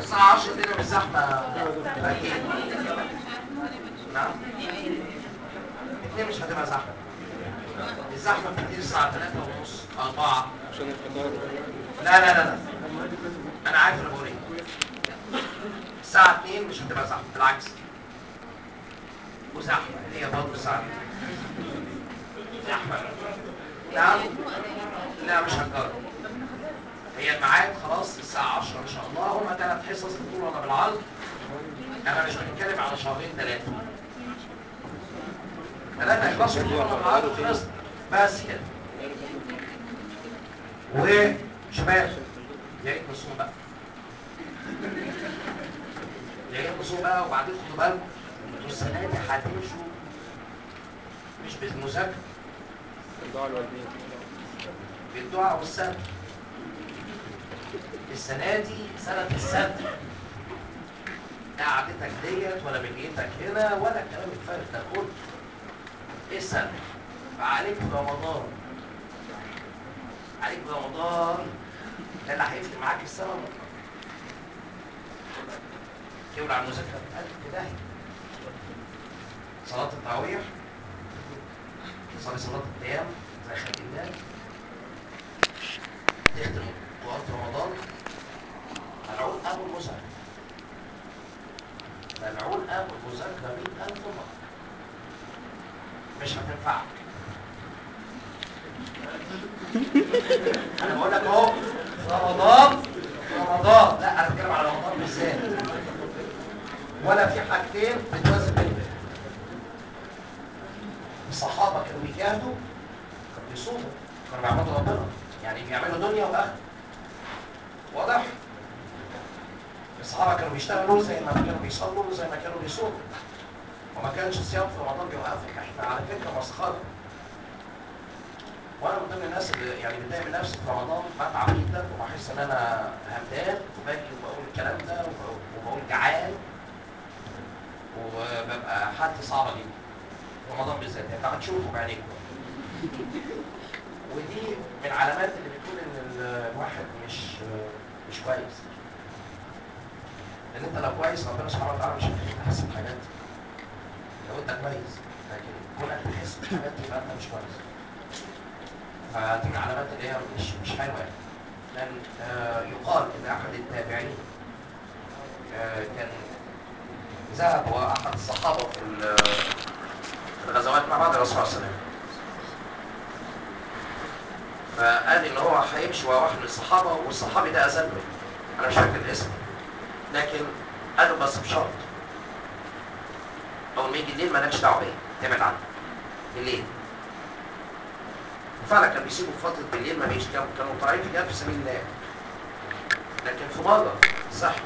الساعة 10 الدنيا مش زحمة أكيد نعم اتنين مش هتبقى زحمة الزحمة بتبتدي الساعة 3 ونص 4 عشان الفطار لا لا لا لا أنا عارف أنا بقول إيه الساعة 2 مش هتبقى زحمة بالعكس وزحمة هي برضه الساعة 2 زحمة نعم لا مش هنجرب هي الميعاد خلاص الساعة 10 إن شاء الله هما ثلاث حصص بالطول ولا بالعرض أنا مش بنتكلم على شهرين ثلاثة ثلاثة يخلصوا بالطول ولا بالعرض خلص بس كده وشباب يا ريت نصوم بقى يا ريت نصوم بقى وبعدين خدوا بالكم انتوا السنة دي هتمشوا مش بالمذاكرة الدعاء الوالدين بالدعاء والستر السنة دي سنة الستر لا قعدتك ديت ولا مجيتك هنا ولا الكلام الفارغ ده كله ايه السنة؟ فعليك رمضان عليك رمضان ده اللي هيفرق معاك السنة بقى تولع على المذاكرة في قلب داهية صلاة التراويح تصلي صلاة القيام زي خلق الله تختم قرآن رمضان ملعون أبو المذاكرة ملعون أبو المذاكرة مئة ألف مرة مش هتنفعك أنا بقول لك أهو في رمضان في رمضان لا أنا بتكلم على رمضان بالذات ولا في حاجتين بتوازن بينهم الصحابة كانوا بيجاهدوا كانوا بيصوموا كانوا بيعبدوا ربنا يعني بيعملوا دنيا وآخرة واضح؟ الصحابة كانوا بيشتغلوا زي ما كانوا بيصلوا زي ما كانوا بيصوموا وما كانش الصيام في رمضان بيوقفك احنا على فكرة مسخرة وانا من ضمن الناس اللي يعني بتضايق من نفسي في رمضان بتعب جدا وبحس ان انا همدان وباجي وبقول الكلام ده وب- وبقول جعان وببقى حالتي صعبة جدا رمضان بالذات انت هتشوفه بعينيك ودي من علامات اللي بتقول ان ال- الواحد مش مش كويس لان انت لو كويس ربنا سبحانه وتعالى مش هيخليك تحس بحاجات لو انت كويس لكن كونك تحس بحاجات يبقى انت مش كويس فدي من العلامات اللي هي مش مش حلوه يعني لان آه يقال ان احد التابعين آه كان ذهب هو احد الصحابه في ال- في الغزوات مع بعض الرسول صلى الله عليه وسلم فقال ان هو هيمشي ورا واحد من الصحابه والصحابي ده اذن له انا مش فاكر الاسم لكن قال له بس بشرط اول ما يجي الليل مالكش دعوه بيا تبعد عنه بالليل وفعلا كان بيسيبوا في فتره بالليل ما بيجي كانوا كانوا طالعين في جهاد في سبيل الله لكن في مره صحي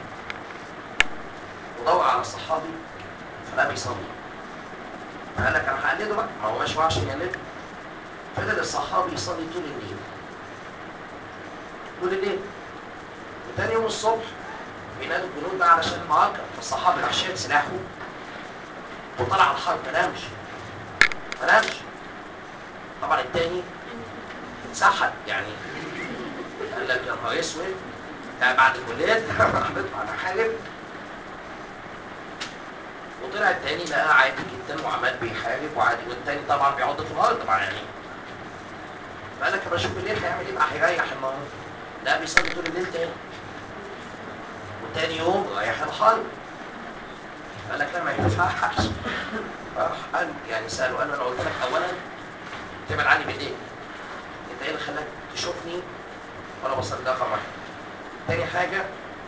ودور على الصحابي فلا بيصلي فقال لك انا هقلده بقى ما هو ماشي معاه عشان يقلده فضل الصحابي يصلي طول الليل طول الليل وتاني يوم الصبح بينادوا الجنود بقى علشان المعركه فالصحابي راح شايل سلاحه وطلع على الحرب ما نامش ما نامش طبعا التاني اتسحب يعني قال لك يا نهار اسود ده بعد الكليه هنطلع نحارب وطلع التاني لقى عادي جدا وعمال بيحارب وعادي والتاني طبعا بيعض في الارض طبعا يعني فقال لك بشوف الليل هيعمل ايه بقى هيريح النهارده لا بيصلي طول الليل تاني وتاني يوم رايح الحرب قال لك لا ما ينفعش راح قال يعني سأله قال له انا قلت لك اولا تبعد عني بالليل انت ايه اللي خلاك تشوفني وانا بصلي ده رقم واحد تاني حاجه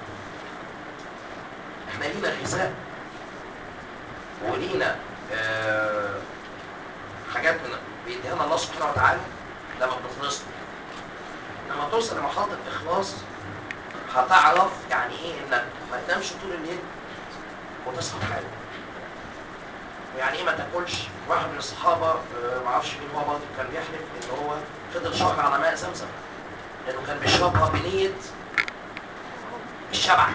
احنا لينا غذاء ولينا آه حاجات من بيديها لنا الله سبحانه وتعالى لما بنخلص لما توصل لمرحله الاخلاص هتعرف يعني ايه انك ما تنامش طول الليل وتصحى حاجه ويعني ايه ما تاكلش واحد من الصحابه آه، ما اعرفش مين هو برضه كان بيحلف ان هو فضل شهر على ماء زمزم لانه كان بيشربها بنيه الشبع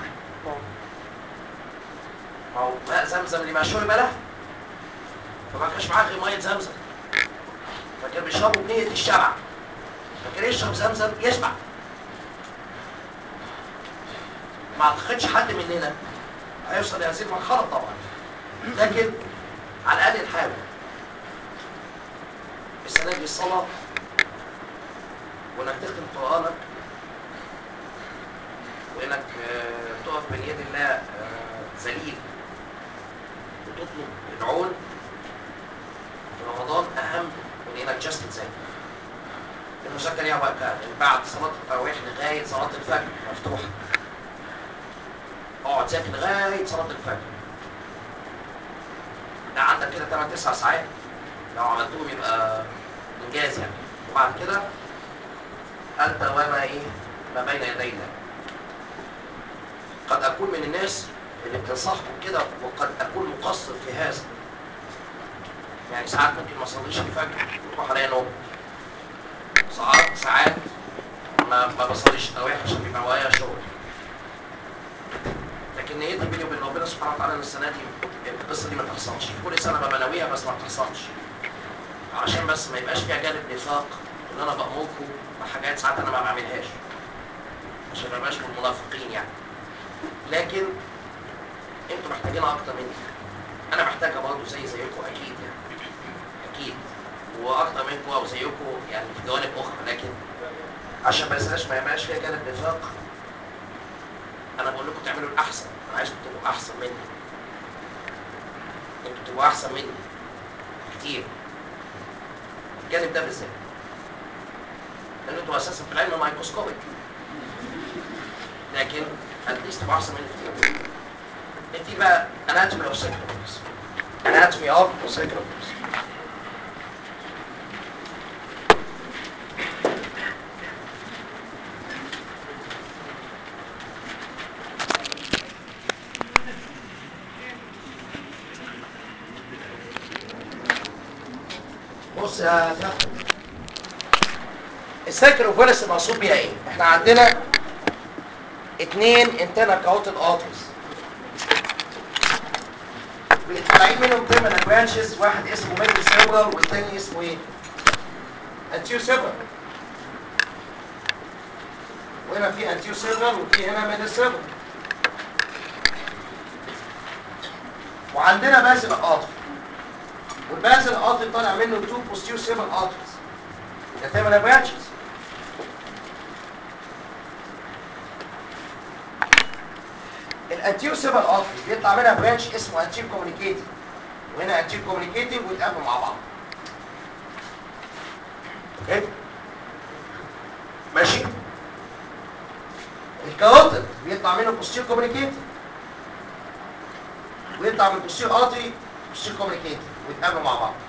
ما هو ماء زمزم اللي ما شرب له فما كانش معاه غير ميه زمزم فكان بيشربه بنيه الشبع فكان يشرب زمزم يشبع ما اعتقدش حد مننا هيوصل لهذه المرحله طبعا لكن على الاقل نحاول السنه دي الصلاه وانك تختم قرانك وانك آه، تقف بين يد الله آه، ذليل وتطلب العون في رمضان اهم من انك جاست تذاكر المذاكره ليها وقتها من بعد صلاه التراويح لغايه صلاه الفجر مفتوحه اقعد ذاكر لغايه صلاه الفجر ده عندك كده 8 9 ساعات لو عملتهم يبقى انجاز يعني وبعد كده انت وما ايه ما بين يدي الله قد اكون من الناس اللي بتنصحكم كده وقد اكون مقصر في هذا يعني ساعات ممكن ما اصليش الفجر وتروح عليا نوم ساعات ساعات ما ما بصليش التراويح عشان بيبقى ورايا شغل لكن نيتي بيني وبين ربنا سبحانه وتعالى ان السنه دي القصه دي ما تحصلش كل سنه ببقى ناويها بس ما بتحصلش عشان بس ما يبقاش فيها جانب نفاق ان انا بامركم بحاجات ساعات انا ما بعملهاش عشان ما يبقاش من المنافقين يعني لكن انتوا محتاجينها اكتر مني انا محتاجها برضه زي زيكم اكيد يعني اكيد واكتر منكم او زيكم يعني في جوانب اخرى لكن عشان ما يبقاش ما يبقاش فيها جانب نفاق انا بقول لكم تعملوا الاحسن انا عايزكم تبقوا احسن مني انتوا تبقوا احسن مني كتير الجانب ده بالذات لان انتوا اساسا في العلم مايكروسكوبيك لكن اتليست تبقوا احسن مني كتير انت بقى اناتومي اوف سيكروبس اناتومي اوف سيكروبس بص يا فهد السايكروفيلس المقصود بيها ايه؟ احنا عندنا اتنين انتنا كاوتد اوترز طالعين منهم تيرمينال برانشز واحد اسمه ميدل سيربرال والتاني اسمه ايه؟ انتيو سيربرال وهنا في انتيو سيربرال وفي هنا ميدل سيربرال وعندنا بازل قاطر والبازل قاطر طالع منه تو بوستيو سيربرال قاطرز ده تيرمينال برانشز الانتيو سيربرال قاطرز بيطلع منها برانش اسمه انتيو كوميونيكيتنج وهنا انتيو كوميونيكيتنج ويتقابلوا مع بعض اوكي ماشي الكاروتيد بيطلع منه بوستير كوميونيكيتنج ويطلع من بوستير ارتري بوستير كوميونيكيتنج ويتقابلوا مع بعض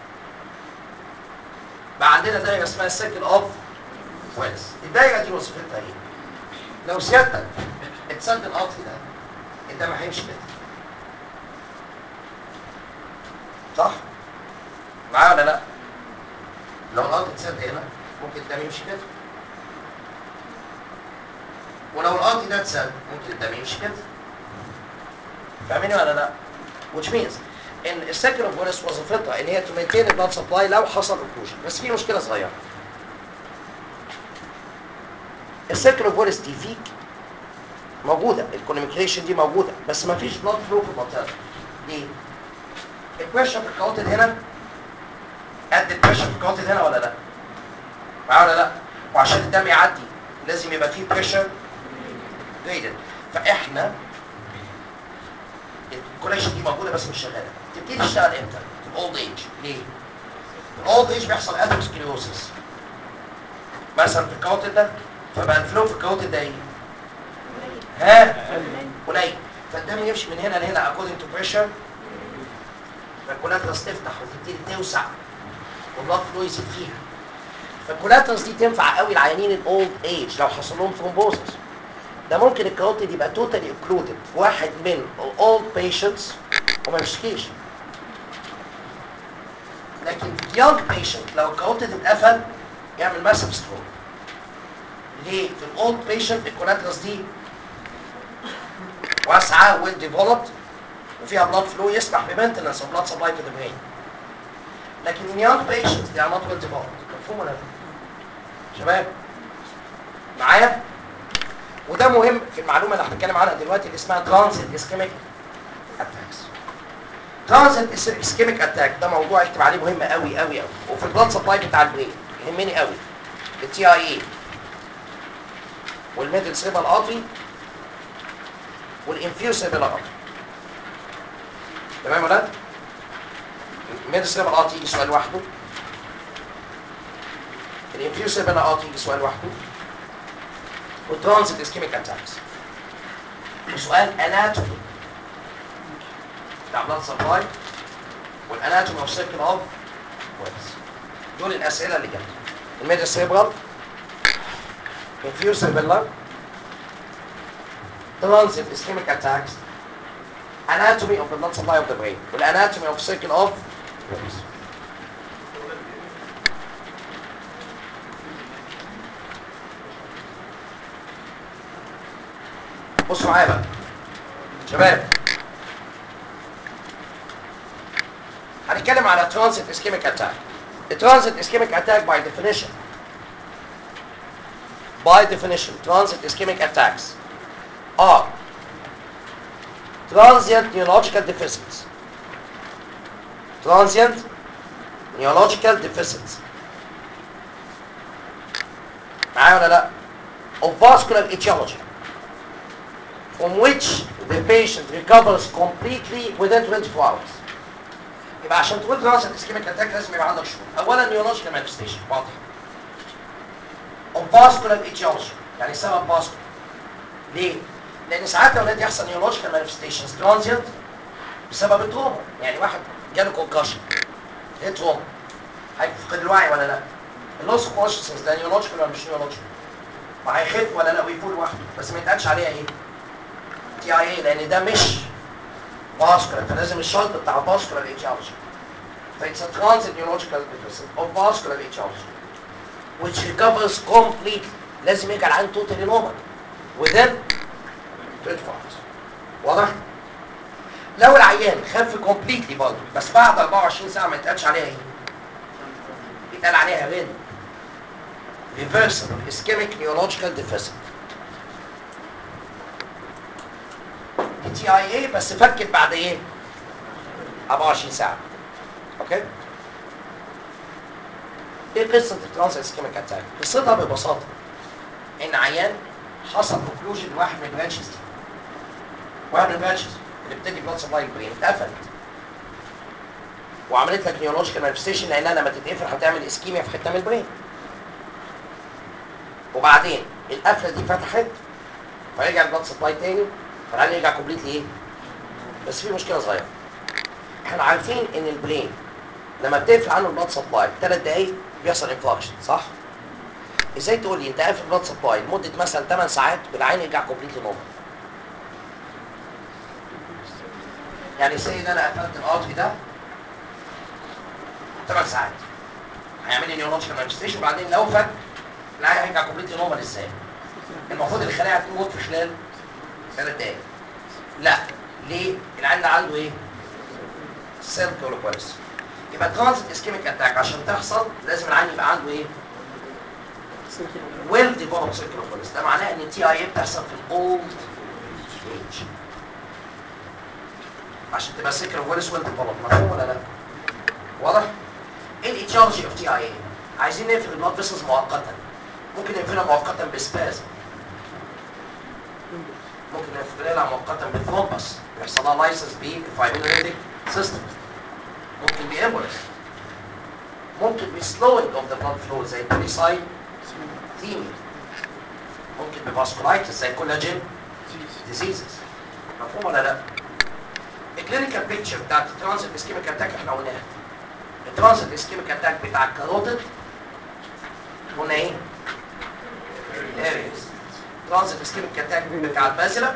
بقى عندنا دايره اسمها السيركل اوف ويلز الدايره دي وظيفتها ايه؟ لو سيادتك اتسد الارتري ده الدم هيمشي كده صح؟ معايا ولا لا؟ لو الارض اتسد هنا ممكن الدم يمشي كده ولو الارض ده اتسد ممكن الدم يمشي كده فاهميني ولا لا؟ which means ان السكن اوف فيروس وظيفتها ان هي تو مينتين البلاد سبلاي لو حصل اوكلوجن بس في مشكله صغيره السكن اوف فيروس دي فيك موجوده الكوميونيكيشن دي موجوده بس ما فيش بلاد فلو في المنطقه ليه؟ البريشر في الكاوتد هنا قد البريشر في الكاوتد هنا ولا لا؟ معايا ولا لا؟ وعشان الدم يعدي لازم يبقى فيه بريشر جيد فاحنا الكونكشن دي موجوده بس مش شغاله تبتدي تشتغل امتى؟ في الاولد ايج ليه؟ في الاولد ايج بيحصل اثيروسكليروسيس مثلا في الكاوتد ده فبقى الفلو في الكاوتد ده ايه؟ ها؟ قليل فالدم يمشي من هنا لهنا according to pressure فالكولاترس تفتح وتبتدي توسع والبلاد فلو يزيد فيها فالكولاترس دي تنفع قوي العيانين الاولد ايج لو حصل لهم ثرومبوزس ده ممكن الكاروتيد يبقى توتالي اوكلودد في واحد من الاولد بيشنتس وما يشتكيش لكن في يونج بيشنت لو الكاروتيد اتقفل يعمل ماسف ستروك ليه؟ في الاولد بيشنت الكولاترس دي واسعه ويل ديفلوبد وفيها بلاد فلو يسمح بمينتنس اوف بلاد سبلاي تو ذا برين لكن in young patients they are not well developed مفهوم ولا لا؟ شباب معايا؟ وده مهم في المعلومه اللي هنتكلم عنها دلوقتي اللي اسمها ترانزيت اسكيميك اتاكس ترانزيت اسكيميك اتاك ده موضوع اكتب عليه مهم قوي قوي قوي وفي البلاد سبلاي بتاع البرين يهمني قوي التي اي اي والميدل سيبل ارتري والانفيوز سيبل ارتري تمام ولا لا؟ الميدل سيبل ارتري يجي سؤال لوحده الانفيوز سيبل ارتري يجي سؤال لوحده والترانزيت اسكيميك اتاكس وسؤال اناتومي بتاع بلاد سبلاي والاناتومي اوف سيركل اوف ويلز دول الاسئله اللي جت الميدل سيبرال infuse cerebellar transit ischemic attacks anatomy of the blood supply of the brain والanatomy of circle of Willis. بصوا معايا بقى شباب هنتكلم على transit ischemic attack transit ischemic attack by definition by definition transit ischemic attacks are transient neurological deficits transient neurological deficits معايا ولا لا of vascular etiology from which the patient recovers completely within 24 hours يبقى عشان تقول transient ischemic attack لازم يبقى عندك شروط اولا neurological manifestation واضح of vascular etiology يعني سبب vascular ليه؟ لان ساعات يا اولاد يحصل neurological manifestations transient بسبب التروما يعني واحد جاله كونكشن ايه تروما؟ هيفقد الوعي ولا لا؟ اللوس اوف كونشسنس ده نيورولوجيكال ولا مش نيورولوجيكال؟ وهيخف ولا لا ويفول لوحده بس ما يتقالش عليها ايه؟ تي اي اي لان ده مش فاسكولار فلازم الشرط بتاع فاسكولار اتيولوجي فايتس a transit neurological deficit of vascular etiology which recovers completely لازم يرجع العين توتالي نورمال within 24 hours واضح؟ لو العيان خف كومبليتلي برضه بس بعد 24 ساعه ما يتقالش عليها ايه؟ يتقال عليها رين reversible ischemic neurological deficit دي تي اي اي بس فكت بعد ايه؟ 24 ساعه اوكي؟ ايه قصه الترانس اسكيميك اتاك؟ قصتها ببساطه ان عيان حصل اوكلوجن لواحد من البرانشز دي واحد من البرانشز اللي بتدي بلاد سبلاي البرين اتقفلت وعملت لك نيورولوجيكال مانيفستيشن لانها لما تتقفل هتعمل اسكيميا في حته من البرين وبعدين القفله دي فتحت فرجع البلاد سبلاي تاني فالعيان يرجع كومبليتلي ايه؟ بس في مشكله صغيره احنا عارفين ان البرين لما بتقفل عنه البلاد سبلاي ثلاث دقايق بيحصل انفاركشن صح؟ ازاي تقول لي انت قافل البلاد سبلاي لمده مثلا 8 ساعات والعين يرجع كومبليتلي نورمال يعني سي ان انا قفلت الارتري ده 8 ساعات هيعمل لي نيورولوجيكال مانيفستيشن وبعدين لو فك العين هيرجع كومبليتلي نورمال ازاي؟ المفروض الخلايا هتموت في خلال ثلاث دقايق لا ليه؟ العين ده عنده ايه؟ سيل كولوكواليس يبقى ترانزيت اسكيميك اتاك عشان تحصل لازم العين يبقى عنده ايه؟ ويل ديفلوب سيركلوكوليس ده معناه ان التي اي اي بتحصل في الاولد ايج عشان تبقى سيركلوكوليس ويل ديفلوب مفهوم ولا لا؟ واضح؟ ايه الايتيولوجي اوف تي اي اي؟ عايزين نقفل البلاد فيسلز مؤقتا ممكن نقفلها مؤقتا بسبازم ممكن نقفلها مؤقتا بثرومبس يحصل لها لايسنس بفايبرينيتك سيستم ممكن بامبولس ممكن بسلوينج اوف ذا بلاد فلو زي بوليسايد ثيميا ممكن بفاسكولايتس زي كولاجين ديزيزز مفهوم ولا لا؟ الكلينيكال بيكتشر بتاعت الترانزيت اسكيميك اتاك احنا قلناها الترانزيت اسكيميك اتاك بتاع الكاروتيد قلنا ايه؟ اريز ترانزيت اسكيميك اتاك بتاع البازلة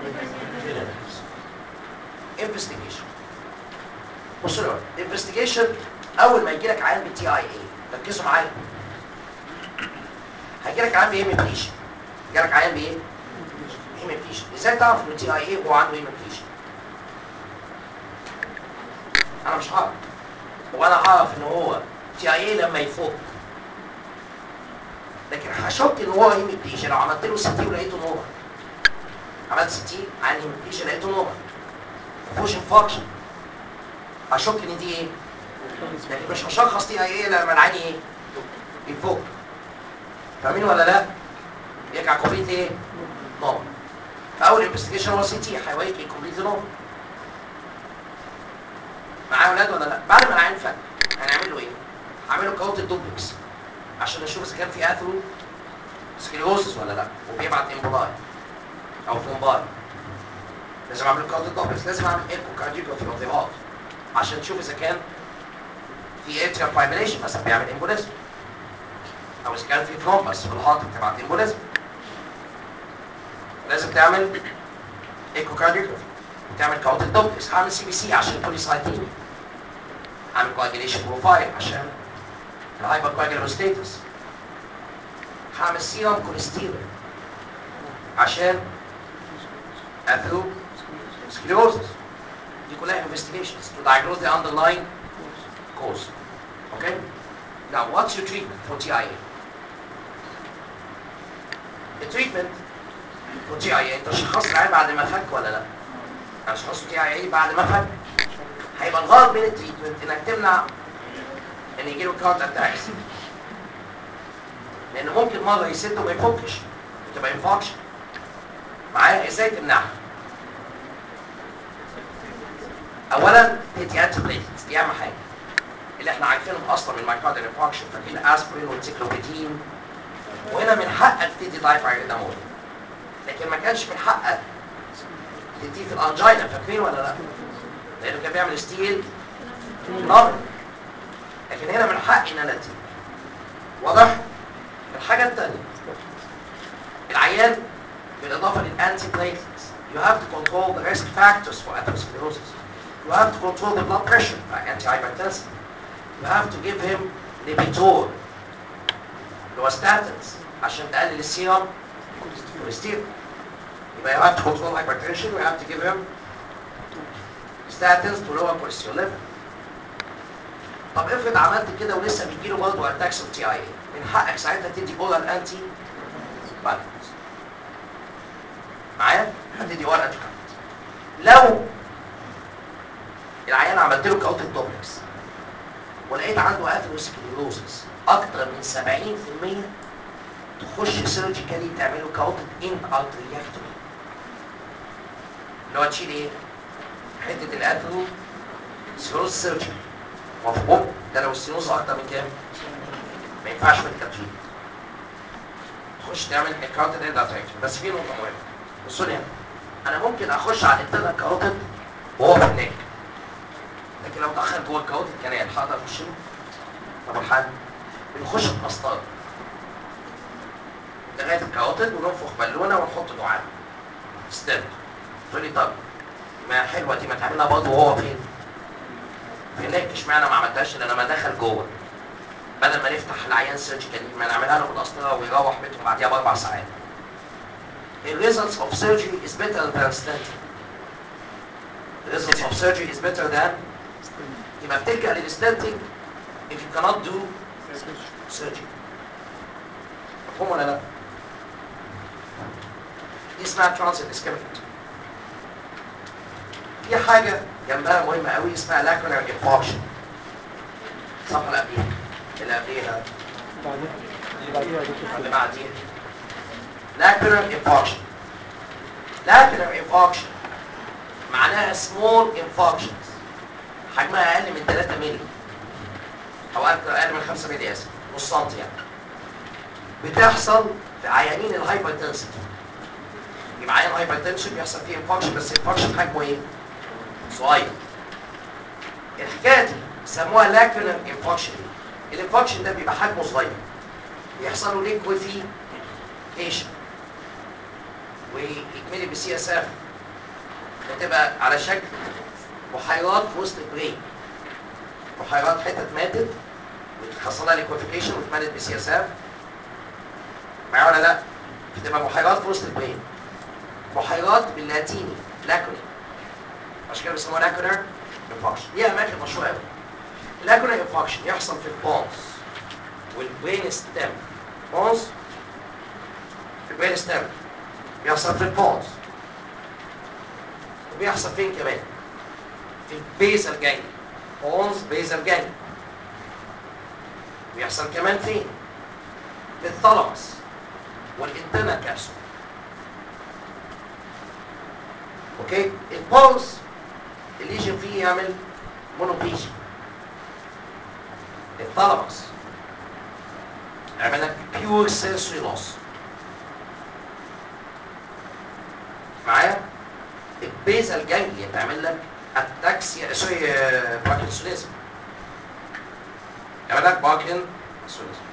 انفستيجيشن بصوا لي انفستيجيشن اول ما يجي لك عيان بالتي اي اي ركزوا معايا هيجي لك عيان بايميبليشن يجي لك عيان بايه؟ ايميبليشن ازاي تعرف ان التي اي اي هو عنده ايميبليشن؟ انا مش هعرف وانا هعرف ان هو تي اي اي لما يفك لكن هشك ان هو ايميبليشن لو عملت له سي تي ولقيته نورمال عملت سي تي عن هيموبليجيا لقيته نورمال ما فيهوش انفكشن اشك ان دي ايه؟ لكن مش هشخص دي ايه لما العين ايه؟ يفوق فاهمين ولا لا؟ يرجع كومبليت ايه؟ نورمال فاول انفستيجيشن هو سي تي هيوريك ايه كومبليت نورمال معايا اولاد ولا لا؟ بعد ما العين فك هنعمل له ايه؟ هعمل له كاوت الدوبلكس عشان اشوف اذا كان في اثرو سكليروسس ولا لا وبيبعت امبولاي او ثرومباي لازم اعمل كاوت الدوبلكس لازم اعمل ايكو كارديوجرافي اوف ذا هارت عشان تشوف اذا كان في اتريال فايبريشن مثلا بيعمل امبوليزم او اذا كان في ثرومبس في الهارت بتبعت امبوليزم لازم تعمل ايكو كارديوجرافي تعمل كاوت الدوبلكس هعمل سي بي سي عشان بوليسايتيميا هعمل كواجيليشن بروفايل عشان الهايبر كواجيلوستاتس هعمل سيرم كوليسترول عشان اثرو سكليروزس دي كلها investigations to diagnose the underlying cause. Okay? Now, what's your treatment for TIA? The treatment for TIA انت شخصت العيان بعد ما فك ولا لا؟ يعني شخصت TIA بعد ما فك هيبقى الغرض من التريتمنت انك تمنع ان يجيله كارت اتاكس لان ممكن مره يسد وما يفكش وتبقى انفكشن معايا ازاي تمنعها؟ اولا تدي انتي بليتلتس دي اهم حاجه اللي احنا عارفينهم اصلا من المايكارديال انفكشن فاكرين الاسبرين والتيكلوبيدين وهنا من حقك تدي دايفايريدامول لكن ما كانش من حقك تديه في الانجينا فاكرين ولا لا؟ لانه كان بيعمل ستيل نار لكن هنا من حقي ان انا اديه واضح؟ الحاجه الثانيه العيان بالاضافه للانتي بليتلتس you have to control the risk factors for atherosclerosis you have to control the blood pressure by antihypertensive you have to give him Lipitor اللي هو statins عشان تقلل السيرم كوليسترول يبقى you have to control hypertension you have to give him statins to lower cholesterol level طب افرض عملت كده ولسه بيجيله برضه اتاكس اوف تي اي من حقك ساعتها تدي اورال انتي بايوتكس معايا؟ هتدي اورال انتي لو العيان عملت له كاوت الدوبلكس ولقيت عنده اثيروسكليروسس اكتر من 70% تخش سيرجيكالي تعمل له كاوت ان ارتريكتومي اللي هو تشيل ايه؟ حته الاثرو سيروز سيرجري مفهوم؟ ده لو السيروز اكتر من كام؟ ما ينفعش ميديكال تريتمنت تخش تعمل الكاوتد اند ارتريكتومي بس في نقطه مهمه بصوا لي هنا انا ممكن اخش على الانترنال كاروتيد وهو في النك لكن لو دخل جوه الكاروتيد كانال هقدر اخش له طب الحل بنخش بقسطره لغايه الكاروتيد وننفخ بالونه ونحط دعامه ستيب تقول لي طب ما حلوه دي ما تعملها برضه وهو فين؟ في النك اشمعنى ما عملتهاش لان ما دخل جوه بدل ما نفتح العيان سيرجيكالي ما نعملها له بالقسطره ويروح بيته بعديها باربع ساعات the results of surgery is better than stenting. The results of surgery is better than يبقى بتلجأ للستنتنج if you cannot do surgery. مفهوم ولا لا؟ دي اسمها transit ischemic. في حاجة جنبها مهمة قوي اسمها lacunar infarction. الصفحة اللي قبليها اللي قبليها بعديها بعديها يا دكتور اللي بعديها lacunar infarction lacunar infarction معناها small infarctions حجمها اقل من 3 مللي او اقل من 5 مللي اسف نص سنتي يعني بتحصل في عيانين الهايبرتنسيف يبقى عيان هايبرتنشن بيحصل فيه انفكشن بس انفكشن حجمه ايه؟ صغير الحكايه دي سموها لاكولار انفكشن الانفكشن ده بيبقى حجمه صغير بيحصل له ليكويفيكيشن ويتملي بسي اس اف بتبقى على شكل بحيرات في وسط البرين بحيرات حتت ماتت وتحصل لها ليكويفيكيشن واتملت بسي اس اف معايا ولا لا؟ بتبقى بحيرات في وسط البرين بحيرات باللاتيني لاكوني عشان كده بيسموها لاكونر انفكشن ليها اماكن مشهوره قوي اللاكونر انفكشن يحصل في البونز والبرين ستيم بونز في البرين ستيم بيحصل في البونز وبيحصل فين كمان في البيزل جانج هونز بيزل جانج بيحصل كمان فين في الثالاموس والانترنال كابسول اوكي البولس الليجن فيه يعمل مونوبيجي الثالاموس يعمل لك بيور سنسوري لوس معايا البيزل جانجليا تعمل لك اتاكسيا سوري باركنسونيزم يعمل لك باركنسونيزم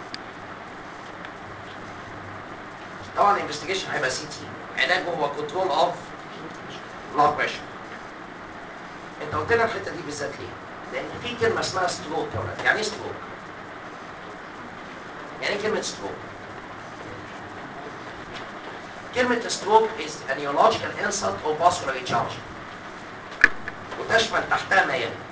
طبعا الانفستيجيشن هيبقى سي تي علاجه هو كنترول اوف بلاد بريشر انت قلت لنا الحته دي بالذات ليه؟ لان في كلمه اسمها ستروك يا ولاد يعني ايه ستروك؟ يعني ايه كلمه ستروك؟ كلمة ستروك is a neurological insult or vascular recharge وتشمل تحتها ما يلي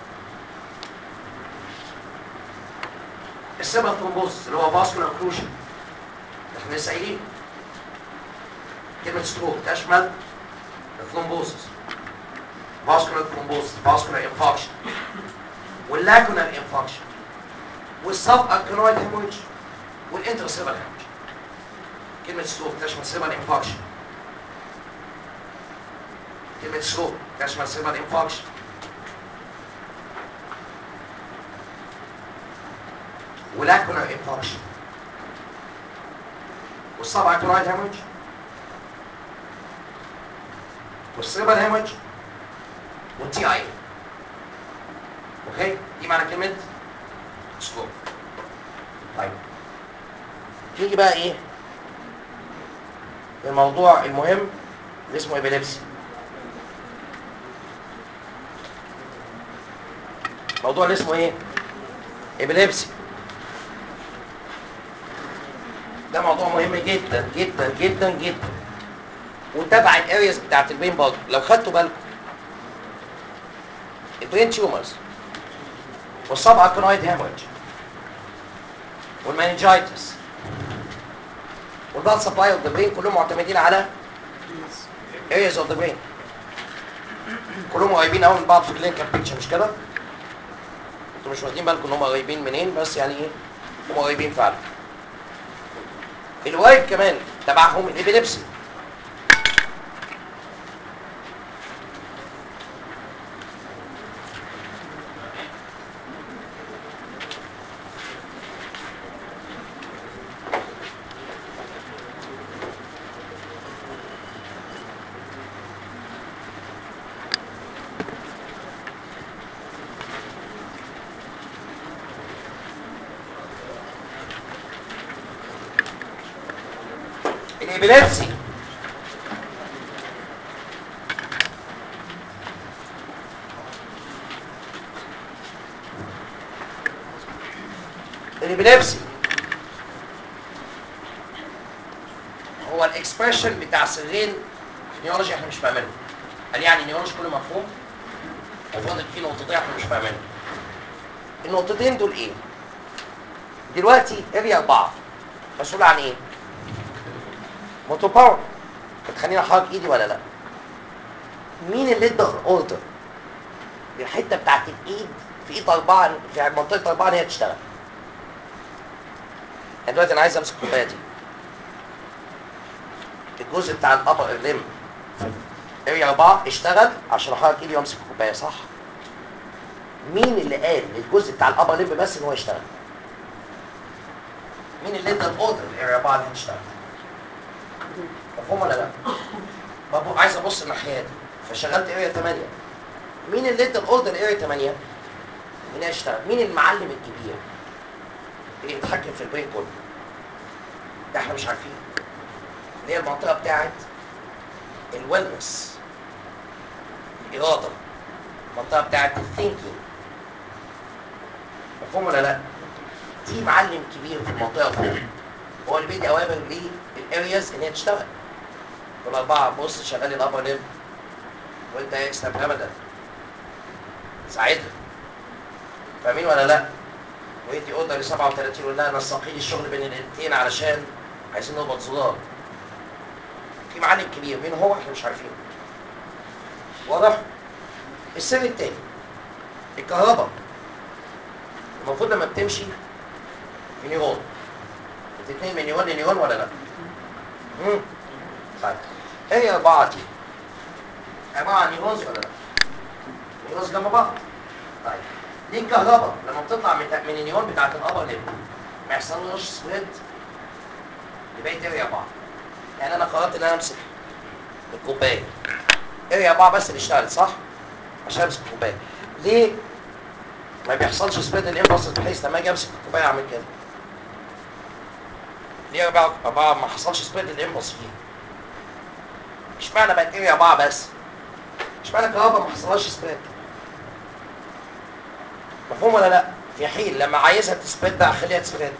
السبب ثرومبوزس اللي هو vascular occlusion احنا لسه قايلين كلمة ستروك تشمل الثرومبوزس vascular thrombosis vascular infarction واللاكونال infarction والسب اركانويد هيموريج والانترسيبال هيموريج كلمة ستروك تشمل سيبال انفاكشن كلمة ستروك تشمل سيبال انفاكشن ولاكونر انفاكشن والسبع كلورايد هيموج والسيبال هيموج والتي اي اوكي دي معنى كلمة ستروك طيب نيجي بقى ايه الموضوع المهم اللي اسمه ابيليبسي الموضوع اللي اسمه ايه ابيليبسي ده موضوع مهم جدا جدا جدا جدا وتبع الارياز بتاعت البين برضه لو خدتوا بالكم البرين تيومرز والسب اركانويد هيموريج والمانجايتس والبلاد سبلاي اوف ذا برين كلهم معتمدين على areas of the brain كلهم قريبين قوي من بعض في الكلينيكال بيكتشر مش كده؟ انتوا مش واخدين بالكم ان هم قريبين منين بس يعني ايه؟ هم قريبين فعلا القريب كمان تبعهم الابيليبسي الابيليبسي الابيليبسي هو الاكسبريشن بتاع سرين في نيولوجي احنا مش فاهمينهم قال يعني نيولوجي كله مفهوم وفاضل فيه نقطتين احنا مش فاهمينهم النقطتين دول ايه دلوقتي اريا اربعه مسؤول عن ايه موتو باور بتخليني احرك ايدي ولا لا مين اللي ادى اوردر الحته بتاعت الايد في ايد اربعه في منطقه اربعه ان هي تشتغل يعني دلوقتي انا عايز امسك الكوبايه دي الجزء بتاع الابر لم اريا اربعه اشتغل عشان احرك ايدي وامسك الكوبايه صح مين اللي قال للجزء بتاع الابر لم بس ان هو يشتغل مين اللي ادى الاوردر لاريا اربعه ان هي تشتغل مفهوم ولا لا؟ ببقى عايز ابص الناحيه دي فشغلت اريا 8 مين اللي ادى الاوردر اريا 8 مين هيشتغل؟ مين المعلم الكبير اللي يتحكم في البين كله؟ ده احنا مش عارفين اللي هي المنطقه بتاعت الويلنس الاراده المنطقه بتاعت الثينكينج مفهوم ولا لا؟ في معلم كبير في المنطقه فوق هو اللي بيدي اوامر للارياز ان هي تشتغل دول اربعه بص شغال الابر ليم وانت يكسب ابدا ساعتها فاهمين ولا لا؟ ويدي اوردر ل 37 يقول لها نسقي لي الشغل بين الاثنين علشان عايزين نقبض صدار في معلم كبير مين هو احنا مش عارفين واضح السر التاني الكهرباء المفروض لما بتمشي في نيرون بتتنقل من نيرون لنيرون ولا لا؟ امم طيب ايه اربعه دي؟ عباره عن نيرونز ولا لا؟ نيرونز جنب بعض طيب ليه الكهرباء لما بتطلع من من النيرون بتاعت الابر ليب ما يحصلش سبريد لبقيه اريا بعض يعني انا قررت ان انا امسك الكوبايه اريا بعض بس اللي اشتغلت صح؟ عشان امسك الكوبايه ليه ما بيحصلش سبريد الامبلس بحيث لما اجي امسك الكوبايه اعمل كده ليه اربعه اربعه ما حصلش سبريد الامبلس فيه اشمعنى بقت اريا اربعه بس اشمعنى الكهرباء ما حصلهاش سبريد مفهوم ولا لا في حين لما عايزها تسبريد بقى اخليها تسبريد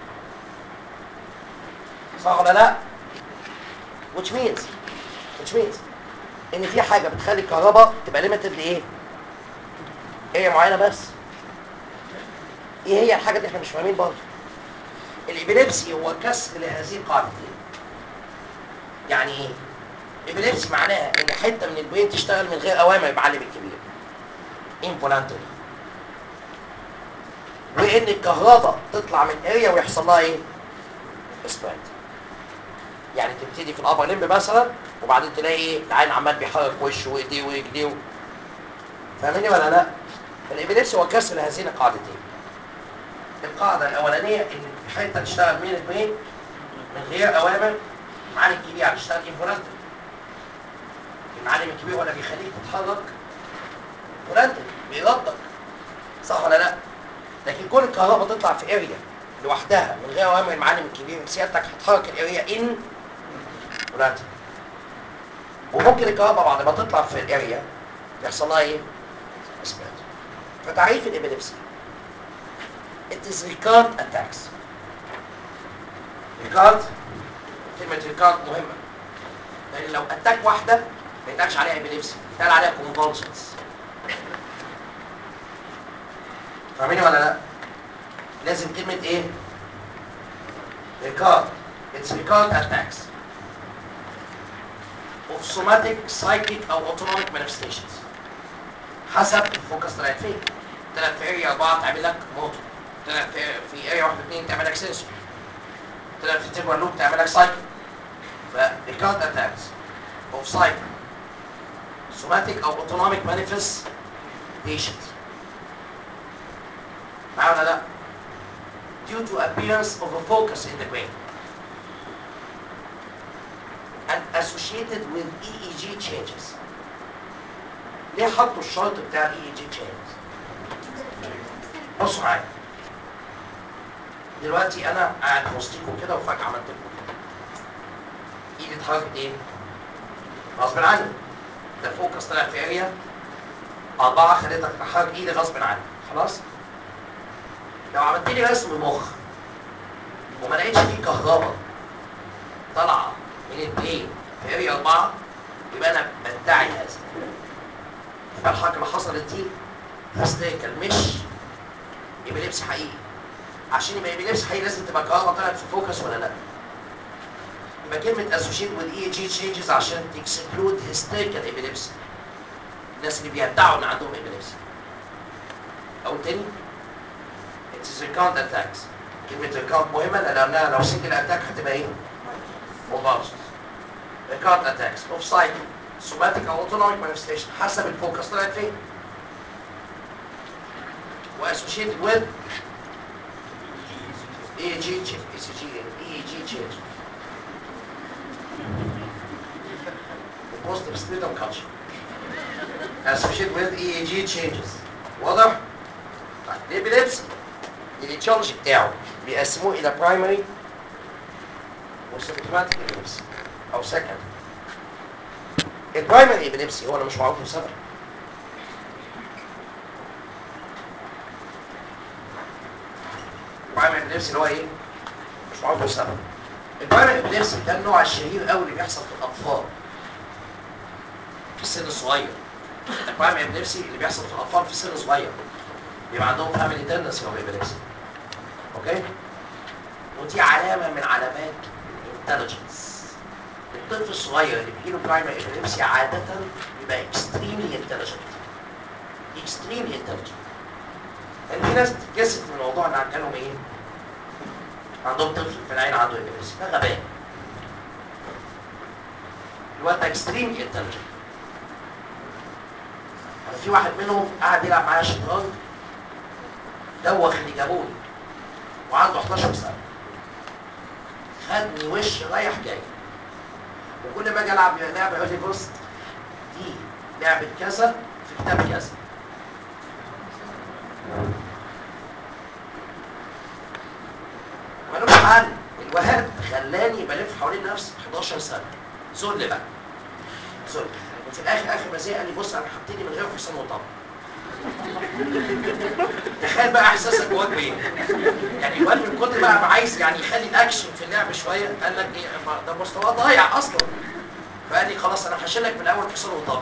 صح ولا لا which means which means ان في حاجه بتخلي الكهرباء تبقى ليميتد لايه هي معينه بس ايه هي الحاجه اللي احنا مش فاهمين برضه الابيليبسي هو كسر لهذه القاعدتين يعني ايه الابيليبسي معناها ان حته من البرين تشتغل من غير اوامر المعلم الكبير involuntarily وان الكهرباء تطلع من اريا ويحصل لها ايه سبريد يعني تبتدي في الابر لمب مثلا وبعدين تلاقي ايه العين عمال بيحرك وشه وايديه ورجليه فاهمني ولا لا الابيليبسي هو كسر لهذين القاعدتين القاعده الاولانيه ان الحته تشتغل من البرين من غير اوامر المعلم الكبير يعني تشتغل انفولانتري المعلم الكبير ولا بيخليك تتحرك فولانتري بيربطك صح ولا لا لكن كل الكهرباء تطلع في اريا لوحدها من غير اوامر المعلم الكبير سيادتك هتحرك الاريا ان فولانتري وممكن الكهرباء بعد ما تطلع في الاريا يحصل لها ايه؟ اسبريد فتعريف الابيليبسي it is recurrent attacks recurrent كلمة recurrent مهمة لأن لو اتاك واحدة ما يتقالش عليها ابيليبسي يتقال عليها convulsions فاهميني ولا لا؟ لازم كلمة ايه؟ recurrent it's recurrent attacks of somatic, psychic أو autonomic manifestations حسب الفوكس طلعت فين طلعت في اريا 4 تعمل لك موتور طلعت في في اريا 1 2 تعمل لك سنسور طلعت في تيبر لوب تعمل لك سايكل فالكارد اتاكس اوف سايكل somatic او autonomic manifestations معايا ولا لا؟ due to appearance of a focus in the brain and associated with EEG changes ليه حطوا الشرط بتاع الاي اي جي تشينجز بصوا معايا دلوقتي انا قاعد في وسطيكم كده وفجاه عملت لكم كده ايدي اتحركت ايه؟ غصب عني ده فوكس طلع في اريا أربعة خليتك تحرك ايدي غصب عني خلاص؟ لو عملت لي رسم مخ وما لقيتش فيه كهرباء طالعة من البرين في اريا أربعة يبقى أنا بدعي هذا يبقى الحركة اللي حصلت دي هستيكل مش ابيليبسي حقيقي عشان يبقى ابيليبسي حقيقي لازم تبقى كهرباء طلعت في فوكس ولا لا يبقى كلمة associate with EEG changes عشان تكسكلود hysterical epilepsy الناس اللي بيدعوا ان عندهم epilepsy او تاني it is recurrent attacks كلمة recurrent مهمة لأنها لو single attack هتبقى ايه؟ convulsions recurrent attacks of cycle somatic او autonomic manifestation حسب الفوكس طلعت فين واسوشيتد with EEG change ECG EEG change positive sputum culture associated with EEG changes واضح؟ طيب الابيليبسي التشالنج بتاعه بيقسموه الى برايمري وسيمبتوماتيك ابيليبسي او سكند البرايمري ابيليبسي هو اللي مش معروف له سبب البرايمري ابيليبسي اللي هو ايه؟ مش معروف له سبب البرايمري ابيليبسي ده النوع الشهير قوي اللي بيحصل في الاطفال في السن الصغير البرايمري ابيليبسي اللي بيحصل في الاطفال في سن صغير بيبقى عندهم فاميلي تندنسي اوف ابيليبسي اوكي ودي علامه من علامات الانتليجنس الطفل الصغير اللي بيجيله برايمري ابيليبسي عاده بيبقى اكستريملي انتليجنت اكستريملي انتليجنت يعني في ناس بتتكسف من الموضوع ان عندهم ايه؟ عندهم طفل في العين عنده ابيليبسي ده غباء الواد ده اكستريملي انتليجنت انا في واحد منهم قاعد يلعب معايا شطرنج دوخ اللي جابوني وعنده 11 سنه خدني وش رايح جاي وكل ما اجي العب لعبه يقول لي بص دي لعبه كذا في كتاب كذا ملوش حل الوهاب خلاني بلف حوالين نفسي 11 سنه ذل بقى ذل وفي الاخر اخر ما زهق قال لي بص انا هبتدي من غير حسام وطبع تخيل بقى احساسك جواك بايه يعني الواد من كتر بقى ما عايز يعني يخلي الاكشن في اللعب شويه قال لك ايه ما ده مستواه ضايع اصلا فقال لي خلاص انا هشيلك من اول حصان وطبع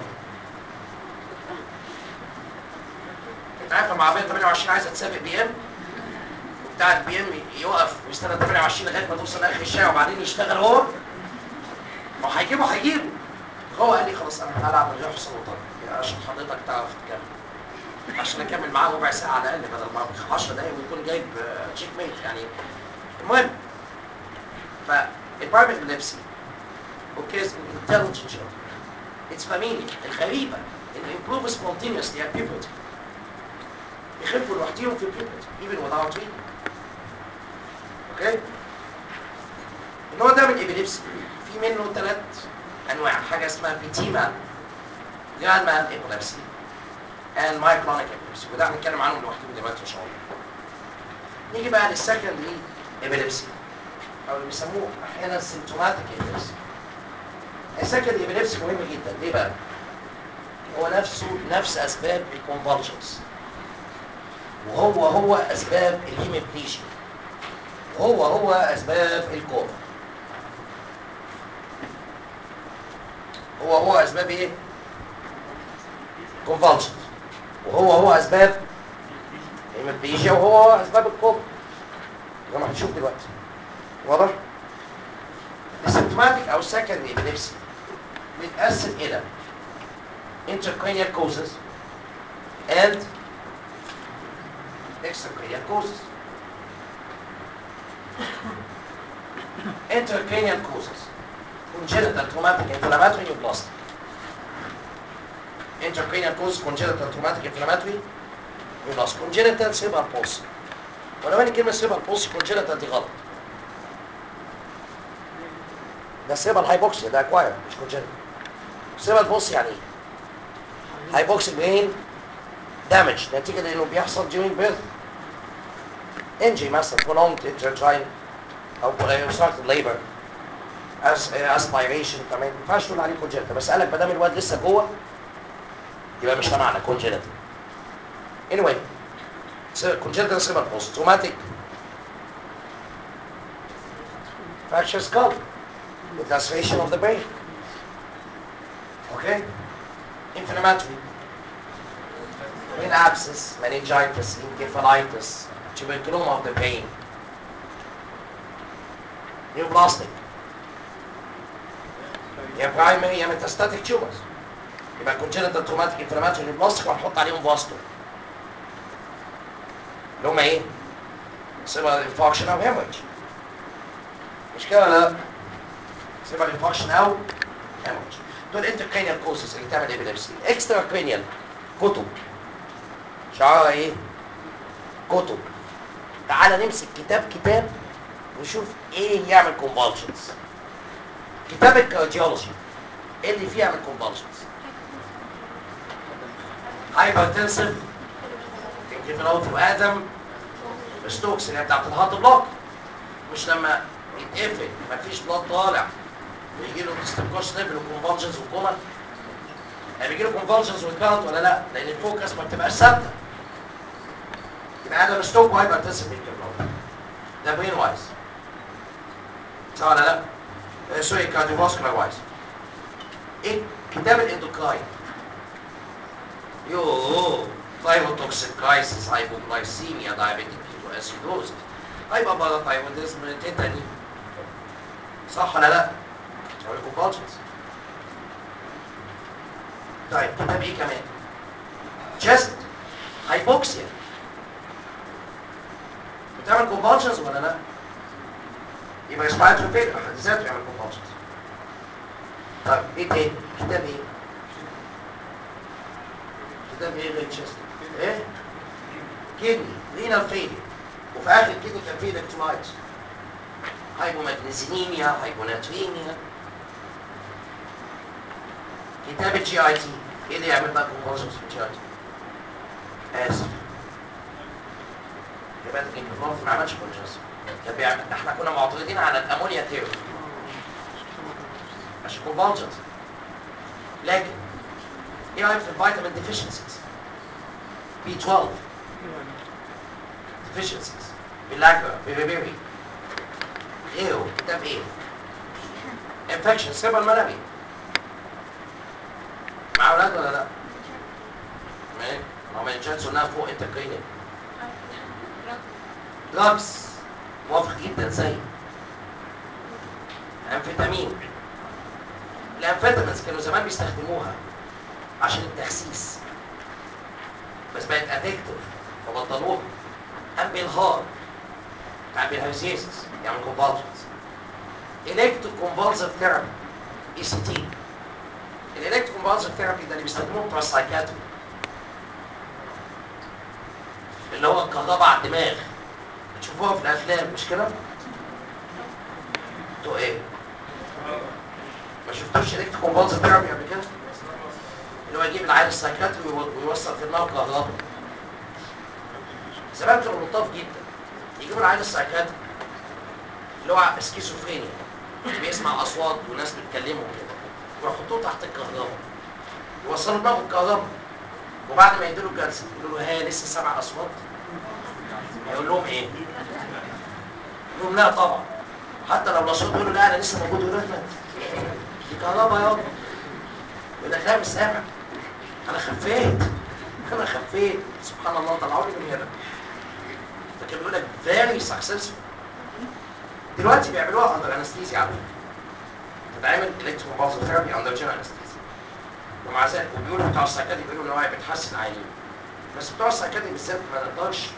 انت عارف لما عربيه 28 عايزه تسابق بي ام وبتاع البي ام يقف ويستنى 28 لغايه ما توصل لاخر الشارع وبعدين يشتغل هو ما هو هيجيبه هيجيبه هو قال لي خلاص انا هلعب من غير حصان وطبع عشان حضرتك تعرف تكمل عشان اكمل معاه ربع ساعه على الاقل بدل ما 10 دقايق ويكون جايب تشيك ميت يعني المهم فالبرايمري ابيليبسي occurs in intelligent children. It's familiar الغريبة إنه improve spontaneously at puberty. يخفوا لوحديهم في puberty even without treatment. اوكي؟ النوع ده من الابيليبسي في منه ثلاث انواع حاجه اسمها بيتيما جران مان ابيليبسي and myoclonic epilepsy وده هنتكلم عنهم لوحدهم دلوقتي ان شاء الله. نيجي بقى للسكندري ابيليبسي او اللي بيسموه احيانا سيمتوماتيك ابيليبسي. السكندري ابيليبسي مهم جدا ليه بقى؟ هو نفسه نفس اسباب الكونفولجنس وهو هو اسباب الهيميبليجيا وهو هو اسباب الكوما هو هو اسباب ايه؟ كونفولجنس وهو هو اسباب الهيميبليجيا وهو هو اسباب الكوما زي ما هنشوف دلوقتي واضح؟ السيمتوماتيك او السكندري ابيليبسي بيتقسم الى intracranial causes and extracranial causes. Intracranial causes congenital traumatic inflammatory neoplastic. Intracranial causes congenital traumatic inflammatory neoplastic. Congenital cerebral palsy. ولو ان كلمه cerebral palsy congenital دي غلط. ده cerebral hypoxia ده acquired مش congenital. cerebral palsy يعني ايه؟ هايبوكسيك برين دامج نتيجه لانه بيحصل during birth انجي مثلا prolonged intrauterine او obstructed labor as aspiration كمان ما ينفعش تقول عليه congenital بس قالك ما دام الواد لسه جوه يبقى مش تبعنا congenital anyway congenital cerebral palsy traumatic fracture skull with laceration of the brain okay inflammatory brain abscess, meningitis, encephalitis, tuberculoma of the brain, neoplastic, يا primary يا metastatic tumors يبقى congenital traumatic inflammatory neoplastic وهنحط عليهم فاستو اللي هم ايه؟ cerebral infarction او hemorrhage مش كده ولا لا؟ cerebral infarction او hemorrhage دول انتركرينيال كوزز اللي تعمل ابيليبسي اكسترا كرينيال كتب شعارها ايه كتب تعال نمسك كتاب كتاب ونشوف ايه يعمل كونفالجنز كتاب الكارديولوجي ايه اللي فيه يعمل كونفالجنز هايبرتنسيف انكفالوت وادم ستوكس اللي هي بتاعت الهارت بلوك مش لما يتقفل مفيش بلاد طالع بيجي له استنقاص ليفل وكونفولجنز وكوما يعني بيجي له كونفولجنز وكارت ولا لا لان الفوكس ما بتبقاش ثابته يبقى ادم ستوك وهيبقى تنسب بالكبلوت ده برين وايز صح ولا لا؟ آه، سوري كارديوفاسكولار وايز ايه كتاب الاندوكراين يوه thyrotoxic hypoglycemia diabetic ketoacidosis هايبر باراثايروديزم تيتاني صح ولا لا؟ يعمل كونفالجنز طيب كتاب ايه كمان؟ chest هايبوكسيا بتعمل كونفالجنز ولا لا؟ يبقى اسمها فيلر حد ذاته يعمل كونفالجنز طيب ايه تاني؟ كتاب ايه؟ كتاب ايه غير تشيست؟ ايه؟ كدني رينال فيلير وفي اخر الكدني كان فيه الكترولايتس هايبومagnesemia هايبوناتريميا كتاب الجي اي تي ايه اللي يعمل بقى كونفالجنز في الجي اي تي؟ اسف يبقى الانكفاض ما عملش كونجنس كان بيعمل احنا كنا معترضين على الامونيا ثيوري عشان كونفالجنس لكن ايه رايك في الفيتامين ديفيشنسيز بي 12 ديفيشنسيز بلاكرا بيبيبيبي غيره كتاب ايه انفكشن سيبر الملاريا مع اولاد ولا لا؟ ماشي ما هم الجاتس قلناها فوق انت كرينيك دراجز موافق جدا زي امفيتامين الامفيتامينز كانوا زمان بيستخدموها عشان التخسيس بس بقت ادكتيف فبطلوها امبيلهار بتاع بالهيزيسس يعني كونفالجنز الكترو كونفالسيف ثيرابي اي سي تي الالكترو كونفالسيف ثيرابي ده اللي بيستخدموه بتوع السايكاتري اللي هو الكهرباء على الدماغ بتشوفوها في الافلام مش كده؟ انتوا ايه؟ ما شفتوش الكترو كونفالسيف ثيرابي قبل كده؟ اللي هو يجيب العيال السايكاتري ويو- ويوصل في دماغه كهرباء زمان كانوا لطاف جدا يجيبوا العيال السايكاتري اللي هو سكيزوفرينيا بيسمع اصوات وناس بتكلمه كده ويحطوه تحت الكهرباء يوصلوا دماغه الكهرباء وبعد ما يديله الجلسه يقولوا له ها لسه سامع اصوات هيقول لهم ايه؟ يقول لهم لا طبعا حتى لو الاصوات يقولوا لا انا لسه موجود يقول لك لا دي كهرباء يابا يقول لك لا مش سامع انا خفيت انا خفيت سبحان الله طلعوا لي من هنا فكان بيقول لك فيري سكسسفول دلوقتي بيعملوها اندر انستيزيا على فكره تتعمل الكتروكونفالسيف ثيرابي اندر جنرال انستيزيا ومع ذلك وبيقولوا بتوع السايكاتري بيقولوا ان هو بتحسن عينيه بس بتوع السايكاتري بالذات ما نقدرش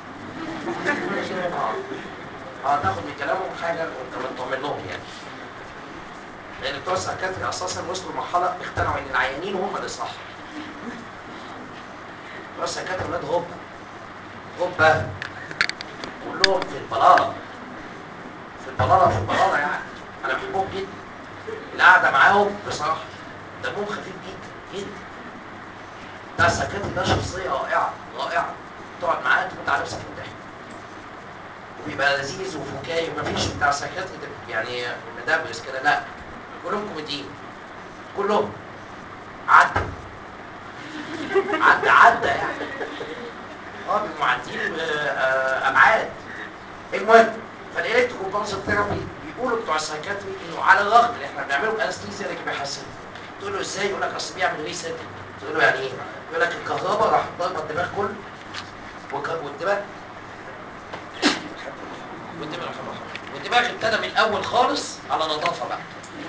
اه اه تاخد من كلامهم حاجه وانت مطمن لهم يعني لان بتوع السايكاتري اساسا وصلوا لمرحله اقتنعوا ان العيانين هم اللي صح بتوع السايكاتري ولاد هوبا هوبا كلهم في البلاله في البلاله في البلاله يعني انا بحبهم جدا القعده معاهم بصراحه دمهم خفيف جدا جدا بتاع السكاتي ده شخصيه رائعه رائعه تقعد معاه تموت على نفسك من الضحك وبيبقى لذيذ وفكاهي ومفيش بتاع السكاتري ده يعني مدبرس كده لا كلهم كوميديين كلهم عدى عدى عدى يعني اه بيبقوا معديين بابعاد المهم فالالكترو كومبالسيف ثيرابي بيقولوا بتوع السايكاتري انه على الرغم ان احنا بنعمله بانستيزيا لكن بيحسن تقول له ازاي يقول لك اصل بيعمل ريست تقول له يعني ايه يقول لك الكهرباء راح ضربه الدماغ كله والك- والدماغ والدماغ والدماغ ابتدى من الاول خالص على نظافه بقى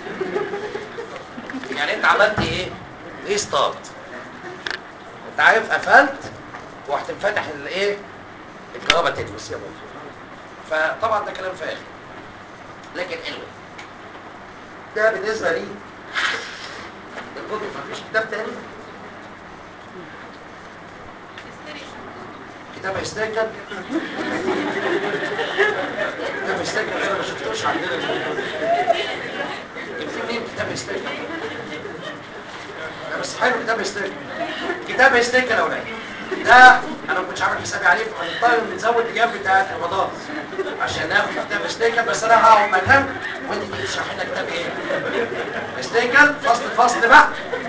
يعني انت عملت ايه ريستارت انت عارف قفلت ورحت مفتح الايه الكهرباء تلبس يا بابا فطبعا ده كلام فارغ لكن anyway ده بالنسبه لي الكتب مفيش كتاب تاني كتاب هيستيكل كتاب هيستيكل انا ما شفتوش عندنا كان في مين كتاب هيستيكل لا بس حلو كتاب هيستيكل كتاب هيستيكل يا ولاد ده انا ما كنتش عامل حسابي عليه فهنضطر نزود الايام بتاعت رمضان عشان ناخد كتاب هيستيكل بس انا هقعد مكانك وانت تيجي تشرح لنا كتاب ايه هيستيكل فصل فصل بقى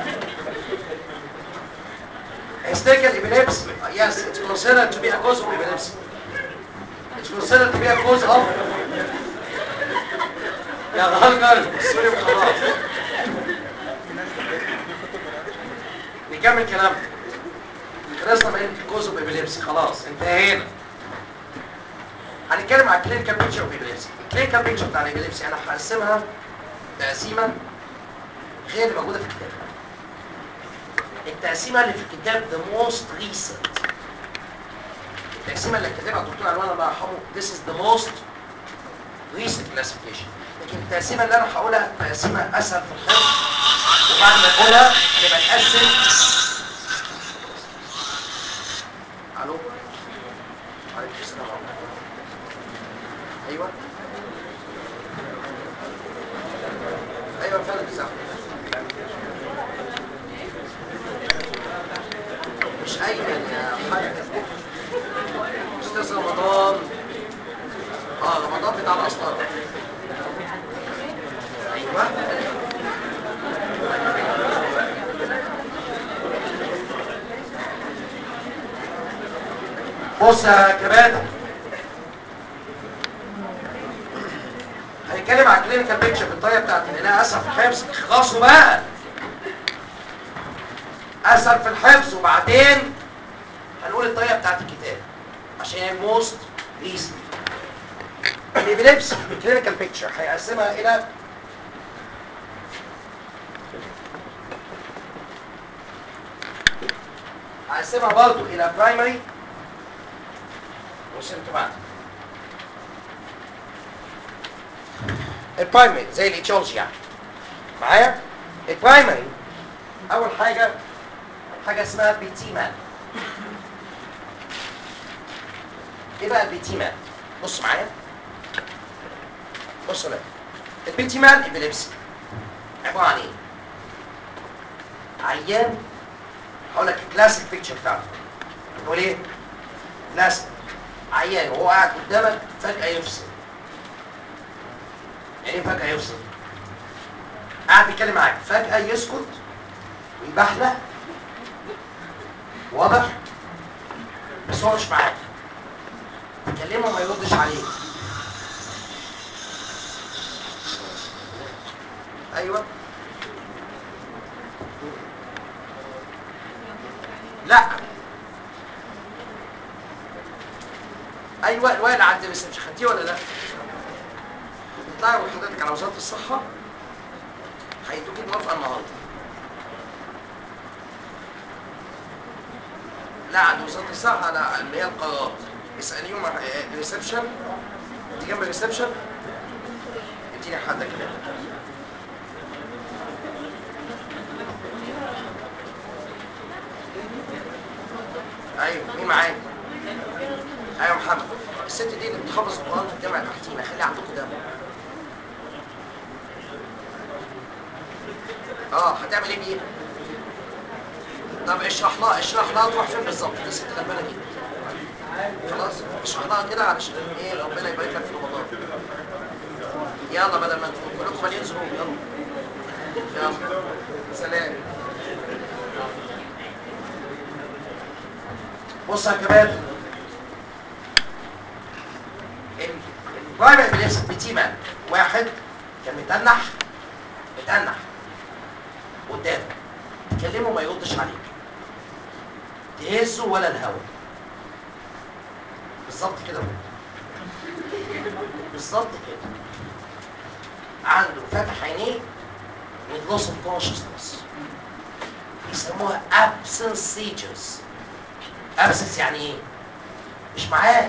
Hysterical epilepsy. Yes, it's considered to be a cause of epilepsy. It's considered to be a cause of يا غلقر سوري وخلاص نكمل كلامنا خلصنا من كوز اوف ابيليبسي خلاص انتهينا هنتكلم على الكلينيكال بيكتشر اوف ابيليبسي الكلينيكال بيكتشر بتاع الابيليبسي انا هقسمها تقسيمه غير اللي موجوده في الكتاب التقسيمه اللي في الكتاب the most recent التقسيمه اللي كاتبها الدكتور عنوان الله يرحمه this is the most recent classification لكن التقسيمه اللي انا هقولها تقسيمه اسهل في الحفظ وبعد ما اقولها نبقى نقسم الو عليكم السلام ورحمه الله ايوه ايوه فعلا صح مش ايمن يا حاج استاذ رمضان اه رمضان بتاع الاسطى ايوه بص يا كباتن هنتكلم على الكلينيكال بيكتشر بالطريقه بتاعتي لانها اسهل في الحفظ خلاصوا بقى اسهل في الحفظ وبعدين هنقول الطريقه بتاعت الكتاب عشان موست ريسن الابيليبسي الكلينيكال بيكتشر هيقسمها الى هقسمها برضه الى برايمري وسيمتوماتيك البرايمري زي الايتيولوجي يعني معايا البرايمري اول حاجه حاجه اسمها بيتي مان ايه بقى البيتي مان بص معايا بص لك البيتي مان ابيليبسي عباره عن ايه عيان هقول لك الكلاسيك بيكتشر بتاعته نقول ايه كلاسيك عيان وهو قاعد قدامك فجاه يفصل يعني ايه فجاه يفصل قاعد بيتكلم معاك فجاه يسكت ويبحلق واضح بس هو مش معاك تكلمه ما يردش عليك ايوه لا ايوه الوائل اللي عند الريسبشن خدتيه ولا لا؟ اطلعي حضرتك على وزاره الصحه هيدوكي موافقه النهارده لا عند وزاره الصحه لا اللي هي القرارات اساليهم على الريسبشن انت جنب الريسبشن اديني حد كده ايوه مين معايا؟ ايوه محمد الست دي اللي بتحافظ القران في الجامع تحتينا خلي عندكم ده اه هتعمل ايه بيه؟ طب اشرح لها اشرح لها تروح فين بالظبط دي ست غلبانه جدا خلاص اشرح لها كده علشان ايه ربنا يبارك لك في رمضان يلا بدل ما انتوا كلكم مليان ذنوب يلا يلا سلام بص يا كباتن البرايمري بليس بتيمة واحد كان متنح متنح قدامك تكلمه ما يردش عليك تهزه ولا الهوا بالظبط كده بالظبط كده عنده فاتح عينيه with loss of consciousness بيسموها absence seizures absence يعني ايه؟ مش معاه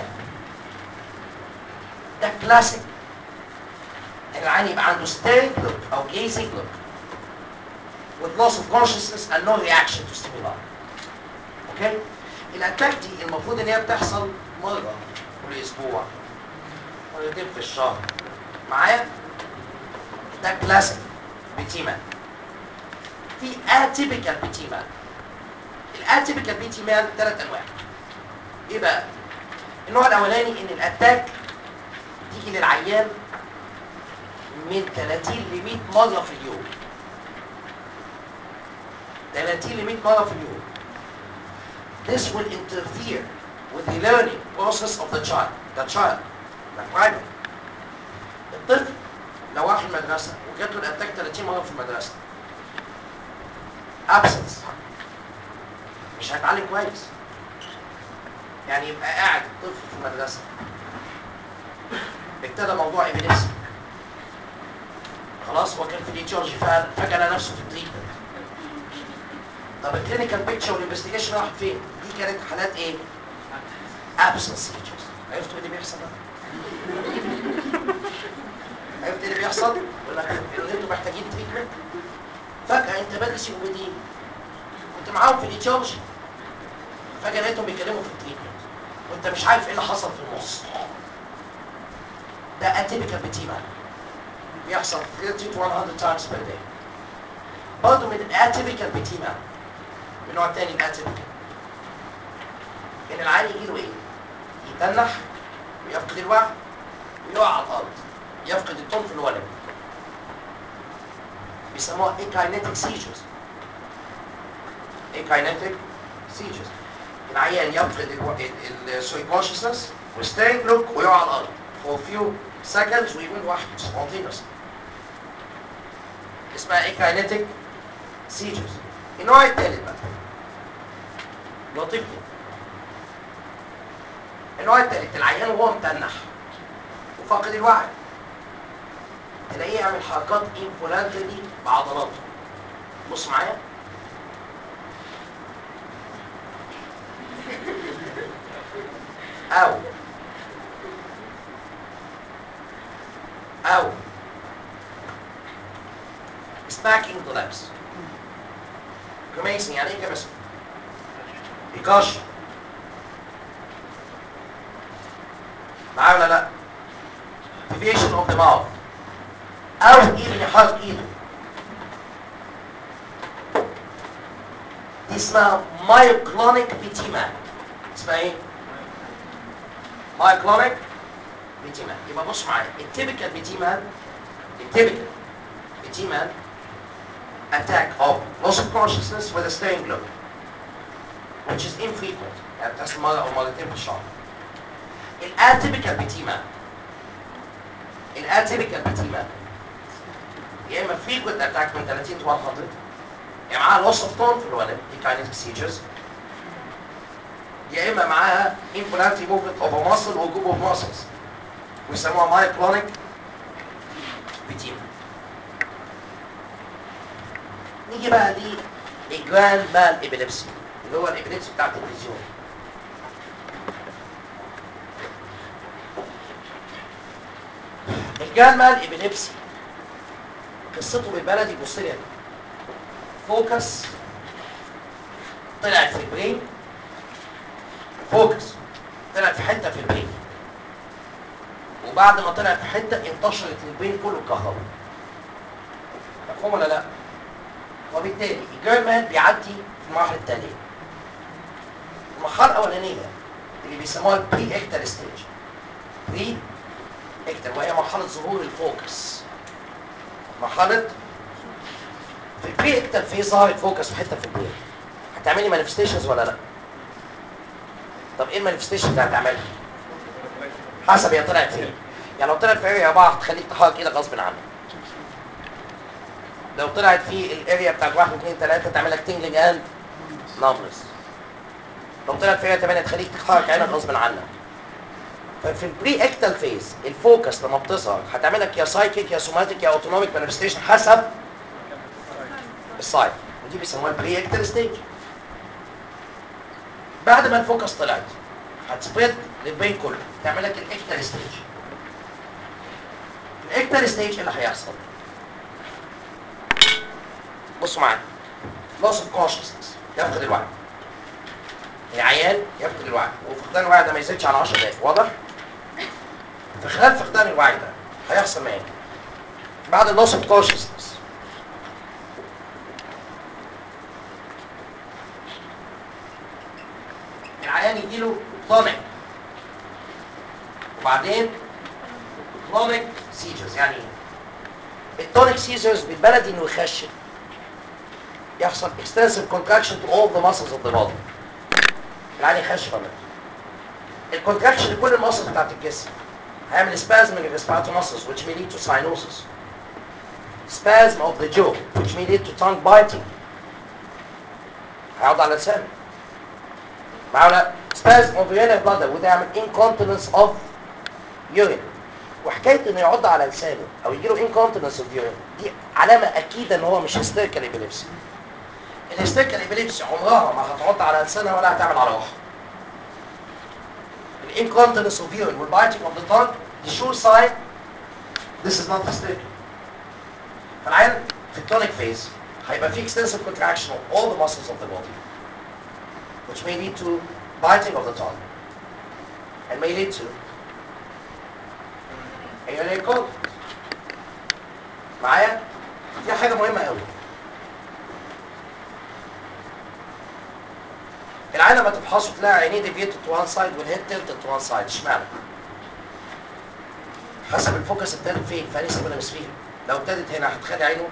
ده كلاسيك العين يبقى عنده staring look او gazing look with loss of consciousness and no reaction to stimuli اوكي الاتاك دي المفروض ان هي بتحصل مره كل اسبوع مرتين في الشهر معايا ده كلاسيك بتيمان في اتيبيكال بتيمان الاتيبيكال بتيمان ثلاث انواع ايه بقى النوع الاولاني ان الاتاك تيجي للعيان من 30 ل 100 مره في اليوم 30 ل 100 مره في اليوم This will interfere with the learning process of the child. The child, the primary. الطفل لو راح المدرسة وجات له الاتاك 30 مرة في المدرسة absence مش هيتعلم كويس يعني يبقى قاعد الطفل في المدرسة ابتدى موضوع ابيليبسي خلاص هو كان في الاتشارج فعلا فجاه لقى نفسه في التريتمنت طب الكلينيكال بيكتشر والانفستيجيشن راحت فين؟ دي كانت حالات ايه؟ absence seizures عرفتوا ايه اللي بيحصل ده؟ عرفت ايه اللي بيحصل؟ يقول لك ان انتوا محتاجين تريتمنت فجاه انت بادئ سي او بي دي كنت معاهم في الاتشارج فجاه لقيتهم بيتكلموا في التريتمنت وانت مش عارف ايه اللي حصل في النص ده اتيبيكال بتيما بيحصل 30 to 100 times per day برضه من الاتيبيكال بتيما من نوع تاني الاتيبيكال ان العيان يجي له ايه؟ يتنح ويفقد الوعي ويقع على الارض يفقد التون في الولد بيسموها ايكاينيتك سيجرز ايكاينيتك سيجرز العيان يفقد السوي كونشسنس وستيرنج لوك ويقع على الارض for few seconds ويقوم لوحده spontaneously اسمها ايكاينيتك سيجرز النوع الثالث بقى لطيف جدا النوع الثالث العيان وهو متنح وفاقد الوعي تلاقيه يعمل حركات انفولانتري بعضلاته بص معايا او او smacking the lips grimacing يعني ايه جرمسه بيكاش معايا ولا لا deviation of the mouth او even يحرك ايده دي اسمها myoclonic بيتيما اسمها ايه myoclonic بيتيما يبقى بص معايا التيبيكال بيتيما التيبيكال بيتيما attack of loss of consciousness with a staring look which is infrequent يعني بتحصل مرة أو مرتين في الشهر الاتيبيكال بيتيما الاتيبيكال بيتيما يا اما frequent attack من 30 ل 100 يا معاها loss of tone في الولد دي kinetic seizures يا اما معاها involuntary movement of a muscle or group of muscles ويسموها myoclonic بيتيما نيجي بقى دي الجراند مان ابيليبسي اللي هو الابيليبسي بتاع التلفزيون الجراند مان ابيليبسي قصته بالبلدي بص لي هنا. فوكس طلعت في البرين فوكس طلعت في حته في البرين وبعد ما طلعت في حته انتشرت للبرين كله الكهرباء مفهوم ولا لا؟ وبالتالي الجيرمان بيعدي في المراحل التاليه المرحله الاولانيه اللي بيسموها البري اكتر ستيج بري اكتر وهي مرحله ظهور الفوكس مرحله في البري اكتر في ظهرت فوكس في حته في البرين هتعملي مانيفستيشنز ولا لا؟ طب ايه المانيفستيشن اللي هتعملها؟ حسب هي طلعت فين يعني لو طلعت في اريا بعض تخليك تحرك ايدك غصب عنك لو طلعت في الاريا بتاعت 1 2 3 تعمل لك تنجلينج اند نمبرز لو طلعت في اريا 8 تخليك تحرك عينك غصب عنك ففي البري اكتال فيز الفوكس لما بتظهر هتعمل لك يا سايكيك يا سوماتيك يا اوتونوميك مانيفستيشن حسب السايت ودي بيسموها البري اكتال ستيج بعد ما الفوكس طلعت هتسبريد للبين كله تعمل لك الاكتال ستيج الاكتال ستيج ايه اللي هيحصل؟ بصوا معايا loss of consciousness يفقد الوعي العيان يفقد الوعي وفقدان الوعي ده ما يزيدش على 10 دقايق واضح؟ في خلال فقدان الوعي ده هيحصل معايا بعد اللوس اوف consciousness العيان يجيله تونيك وبعدين كلونيك سيجرز يعني ايه؟ التونيك سيجرز بالبلدي انه يخشن يحصل extensive contraction to all the muscles of the body العين يخش بقى الكونتراكشن لكل المصل بتاعت الجسم هيعمل spasm in the respiratory muscles which may lead to cyanosis spasm of the jaw which may lead to tongue biting هيقعد على لسانه معاه لا spasm of the inner bladder وده يعمل incontinence of urine وحكايه انه يعض على لسانه او يجي له انكونتنس اوف دي علامه اكيده ان هو مش هيستيريكال ابيليبسي الهيستيريكال ابيليبسي عمرها ما هتعض على لسانها ولا هتعمل على روحها الانكونتنس اوف يورين والبايتنج اوف ذا تانج دي شور ساين this is not hysterical فالعيان في التونيك فيز هيبقى في extensive contraction of all the muscles of the body which may lead to biting of the tongue and may lead to aortic cold معايا دي حاجة مهمة قوي العين لما تفحصه تلاقي عينيه ديفيتد تو وان سايد والهيد تلتد تو وان سايد اشمعنى؟ حسب الفوكس ابتدت فين في انهي سيبلمس فيها لو ابتدت هنا هتخلي عينه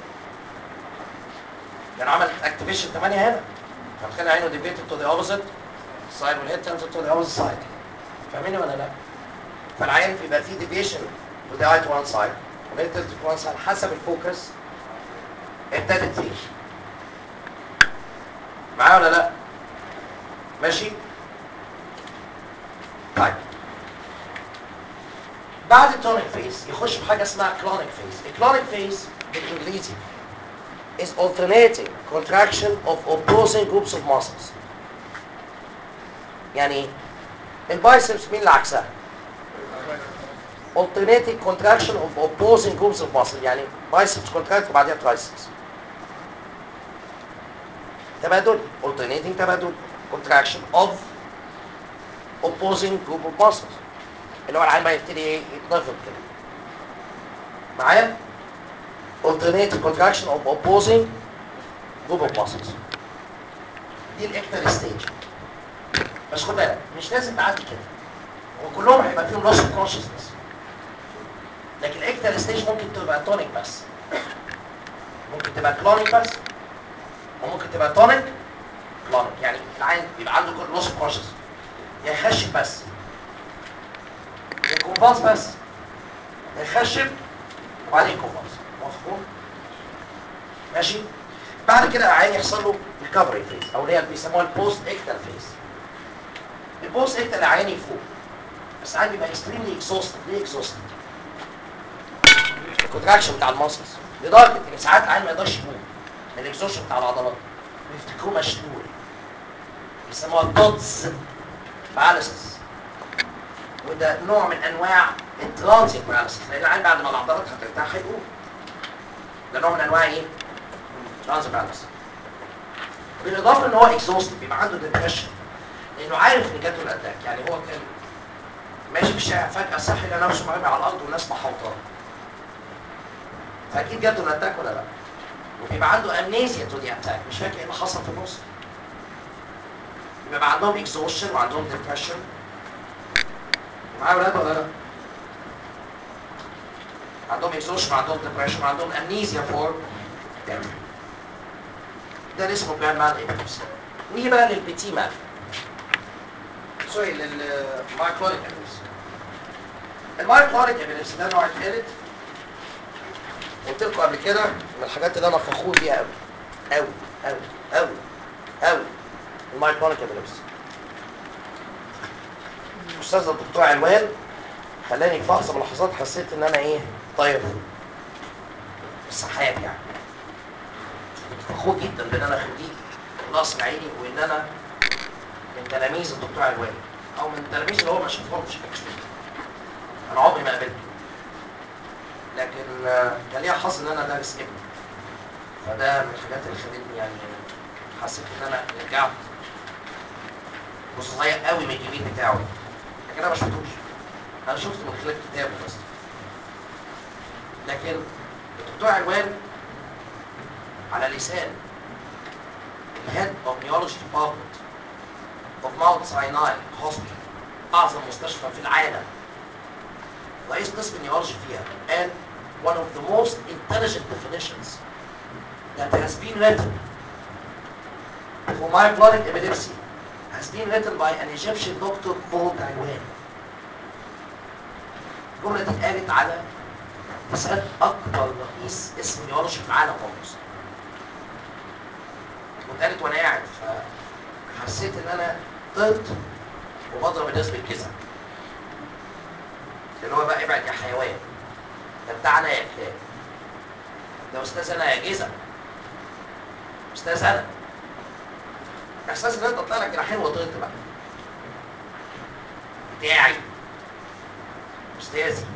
يعني عملت اكتيفيشن 8 هنا هتخلي عينه ديفيتد تو ذا اوبوزيت سايد والهيد تلتد تو ذا اوبوزيت سايد فاهميني ولا لا؟ فالعين بيبقى فيه ديفيشن to the eye to one side والهيد تلتد to one side حسب الفوكس ابتدت فين معايا ولا لا؟ ماشي؟ طيب بعد التونيك فيز يخش في حاجه اسمها كلونيك فيز الكلونيك فيز بالانجليزي is alternating contraction of opposing groups of muscles يعني ايه؟ البايسبس مين اللي عكسها؟ alternating contraction of opposing groups of muscle يعني biceps contract وبعديها triceps تبادل alternating تبادل contraction of opposing group of muscles اللي هو العين بقى يبتدي ايه يتنفض كده معايا alternating contraction of opposing group of muscles دي الاكتر ستيج بس خد بالك مش لازم تعدي كده وكلهم هيبقى فيهم loss of consciousness لكن الاكتر ستيج ممكن تبقى تونيك بس ممكن تبقى كلونيك بس وممكن تبقى تونيك كلونيك يعني العين بيبقى عنده كل loss of consciousness يا يخشب بس يا كونفاز بس يا يخشب وبعدين كونفاز مفهوم ماشي بعد كده العين يحصل له ريكفري فيز او اللي هي بيسموها البوست اكتر فيز البوست اكتر العين يفوق بس العين بيبقى اكستريملي اكزوستد ليه اكزوستد الكونتراكشن بتاع الماسلز لدرجه ان ساعات العين ما يقدرش يقوم من الاكزوشن بتاع العضلات بيفتكروه مشلول بيسموها دوتس باراليسيس وده نوع من انواع الترانزيت باراليسيس لان العين بعد ما العضلات هترتاح هيقوم ده نوع من انواع ايه؟ ترانزيت باراليسيس بالاضافه ان هو اكزوستد بيبقى عنده ديبريشن لانه عارف ان جاته الاتاك يعني هو كان ماشي في الشارع فجاه صحي لقى نفسه مرمي على الارض والناس محوطاه فاكيد جاته الاتاك ولا لا؟ وبيبقى عنده امنيزيا تو دي اتاك مش فاكر ايه اللي حصل في النص بيبقى عندهم اكزوشن وعندهم ديبريشن معايا ولاد ولا لا؟ عندهم اكزوشن وعندهم ديبريشن وعندهم امنيزيا فور ده اللي اسمه جراند مان ايبيليبسي نيجي بقى للبيتي مان سوري للمايكلونيك ايبيليبسي المايكلونيك ايبيليبسي ده النوع الثالث قلت لكم قبل كده من الحاجات اللي انا فخور بيها قوي قوي قوي قوي قوي المايكلونيك ايبيليبسي استاذ الدكتور علوان خلاني في لحظه من اللحظات حسيت ان انا ايه طاير في السحاب يعني كنت فخور جدا بان انا خريج القصر العيني وان انا من تلاميذ الدكتور علوان او من التلاميذ اللي هو ما شافهمش انا عمري ما قابلته لكن آه، كان ليا حظ ان انا دارس ابني فده من الحاجات اللي خلتني يعني حسيت ان انا رجعت جزء صغير قوي من الجميل بتاعه لكن انا ما شفتوش انا شفته من خلال كتابه بس لكن الدكتور علوان على لسان الهيد اوف نيولوجي ديبارتمنت اوف ماونت سايناي هوسبيتال اعظم مستشفى في العالم رئيس قسم النيولوجي فيها قال one of the most intelligent definitions that has been written for myoclonic epilepsy has been written by an Egyptian doctor called Aywan. الجملة دي اتقالت على لسان أكبر رئيس اسم نيولوجي في العالم خالص. واتقالت وأنا قاعد فحسيت إن أنا طرت وبضرب الناس بالجزم. اللي هو بقى ابعد يا حيوان ده بتاعنا يا كلاب ده استاذ انا يا جزم استاذ انا احساس ان انت طلع لك جناحين وطرت بقى بتاعي استاذي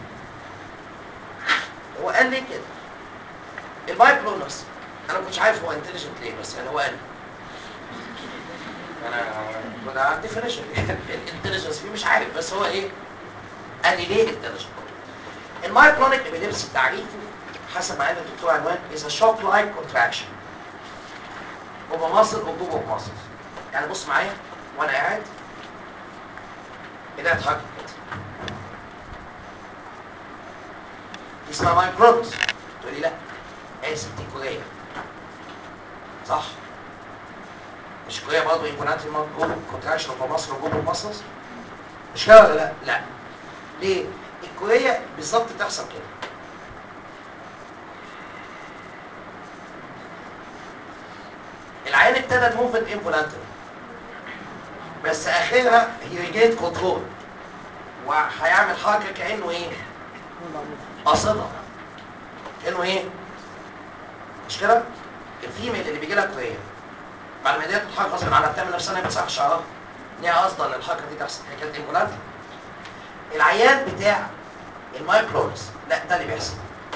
هو قال لي كده المايكرونس انا ما كنتش عارف هو انتليجنت ليه بس يعني هو قال لي. انا كنت عندي ديفينيشن الانتليجنس فيه مش عارف بس هو ايه قال لي ليه انتليجنت المايكرونيك ابيليبسي تعريفه حسب ما قال الدكتور عنوان is a shock like contraction of a muscle or group of muscles يعني بص معايا وانا قاعد ايديا اتحركت كده دي اسمها مايكرونس تقول لي لا اسف دي كوريا صح مش كوريا برضه انفولانتي كونتراكشن اوف مصر وجوب المصلز مش كده ولا لا؟ لا ليه؟ الكوريا بالظبط بتحصل كده العين ابتدى الموفمنت انفولانتري بس اخرها هي ريجيت كنترول وهيعمل حركه كانه ايه؟ قاصدها كانه ايه؟ مش كده؟ الفيميل اللي بيجي لها كوريا بعد ما ايديها بتتحرك غصب عنها بتعمل نفسها انها بتسرح شعرها ان هي قصدا ان الحركه دي تحصل هي كانت انفولانتري العيان بتاع المايكرونس لا ده اللي بيحصل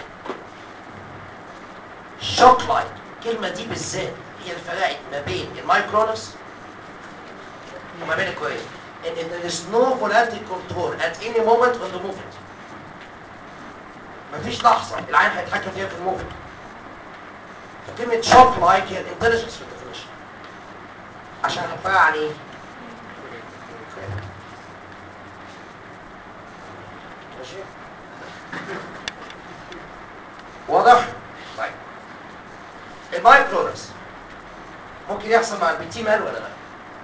شوك لايت الكلمه دي بالذات هي الفرق ما بين المايكرونس وما بين الكوريا ان there is no volatile control at any moment on the movement مفيش لحظه العين هيتحكم فيها في الموفمنت فكلمه شوك لايك هي الانتليجنس في الديفينيشن عشان هنفرق عن ايه؟ ماشي واضح؟ طيب المايكرونس ممكن يحصل مع البي تي مان ولا لا؟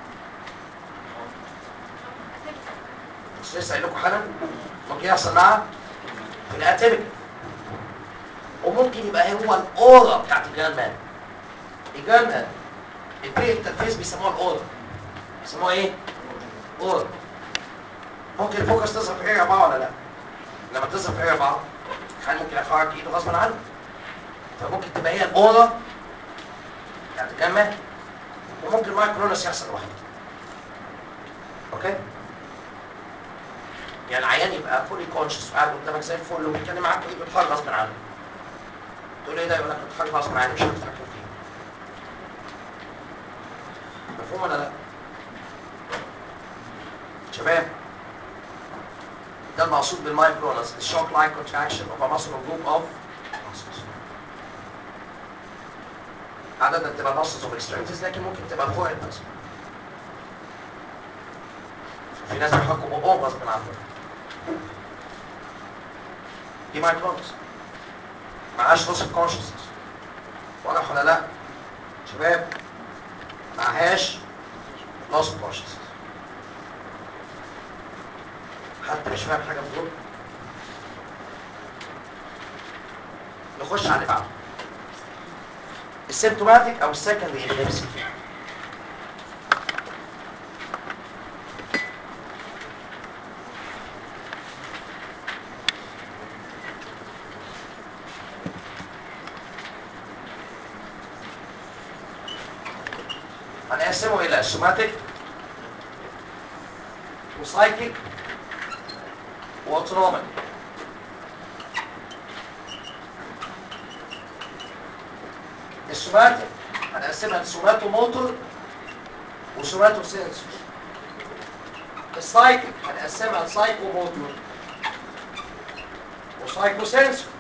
مش لسه قايل لكم حالا ممكن يحصل مع الاتيبيكال وممكن يبقى هو الاورا بتاعت الجيران مان الجيران مان البي التنفيذ بيسموها الاورا بيسموها ايه؟ اورا ممكن الفوكس تظهر في اريا 4 ولا لا؟ لما تظهر في اريا 4 خلي ممكن يحرك ايده غصبا عنه فممكن تبقى هي الاورا بتاعت الجيران مان وممكن مايكرونس يحصل لوحده اوكي؟ يعني العيان يبقى فولي كونشس وقاعد قدامك زي الفل وبيتكلم معاك وايده بتتحرك غصب عنه تقول له ايه ده يقول لك بتتحرك غصب عني مش هتتحكم فيه مفهوم ولا لا؟ شباب ده المقصود بالمايكرونس الشوك لايك كونتراكشن اوف ا muscle or group of muscles عادة تبقى muscles of extremities لكن ممكن تبقى فوق النص في ناس بيحكوا بقهم غصب عنهم دي مايكرونس معهاش لوس اوف كونشسنس واضح ولا لا؟ شباب معهاش لوس اوف كونشسنس حد مش فاهم حاجه في دول نخش على اللي بعده السيمتوماتيك او السكندري ابيليبسي هنقسمه الى سوماتيك وسايكيك واوتونوميك السوماتيك هنقسمها لسوماتو موتور وسوماتو سنسور السايكيك هنقسمها لسايكو موتور وسايكو سنسور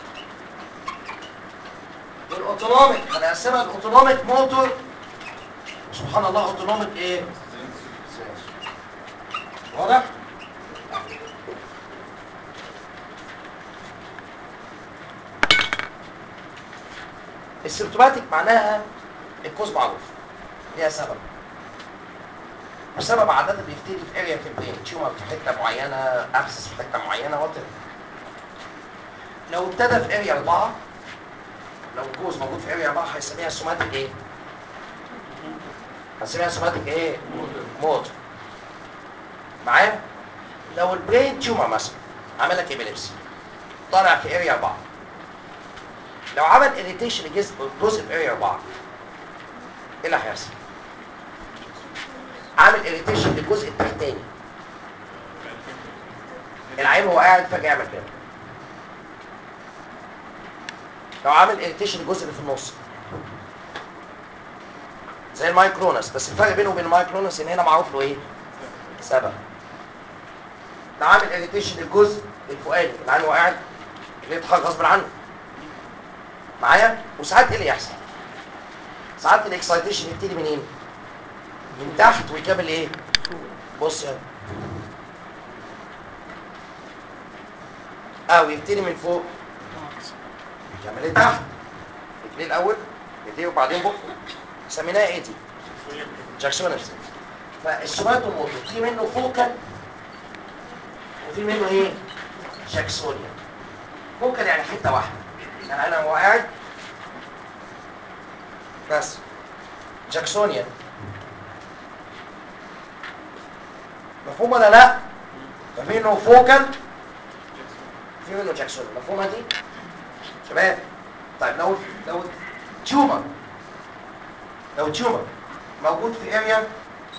والاوتونوميك هنقسمها لاوتونوميك موتور سبحان الله اوتونوميك ايه؟ واضح؟ السيمتوماتيك معناها الكوز معروف ليها سبب وسبب عادة بيبتدي في اريا في البرين تيومر في حته معينه ابسس في حته معينه وات لو ابتدى في اريا 4 لو الكوز موجود في اريا 4 هيسميها سوماتيك ايه؟ هنسميها سوماتيك ايه؟ موت معايا؟ لو البرين تيومر مثلا عمل لك ابيليبسي طالع في اريا 4 لو عمل اريتيشن لجزء جزء في اريا 4 ايه اللي هيحصل؟ عامل اريتيشن للجزء التحتاني العين وهو قاعد فجاه يعمل كده لو عامل اريتيشن للجزء اللي في النص زي المايكرونس بس الفرق بينه وبين المايكرونس ان هنا معروف له ايه؟ سبب لو عامل اريتيشن للجزء الفوقاني العين وهو قاعد اللي يتحرك غصب عنه معايا وساعات ايه اللي يحصل ساعات الاكسايتيشن يبتدي منين من تحت ويكمل ايه بص يعني او يبتدي من فوق يكمل لتحت رجليه الاول رجليه وبعدين بقه سميناها ايه دي جاكسونس فالسوماتو موتو في منه فوكال وفي منه ايه جاكسونيا فوكال يعني حته واحده يعني انا وهو قاعد بس جاكسونيا مفهوم ولا لا؟ ففي منه فوكال في منه جاكسونيا مفهومه دي؟ شباب طيب لو لو تيومر لو تيومر موجود في اريا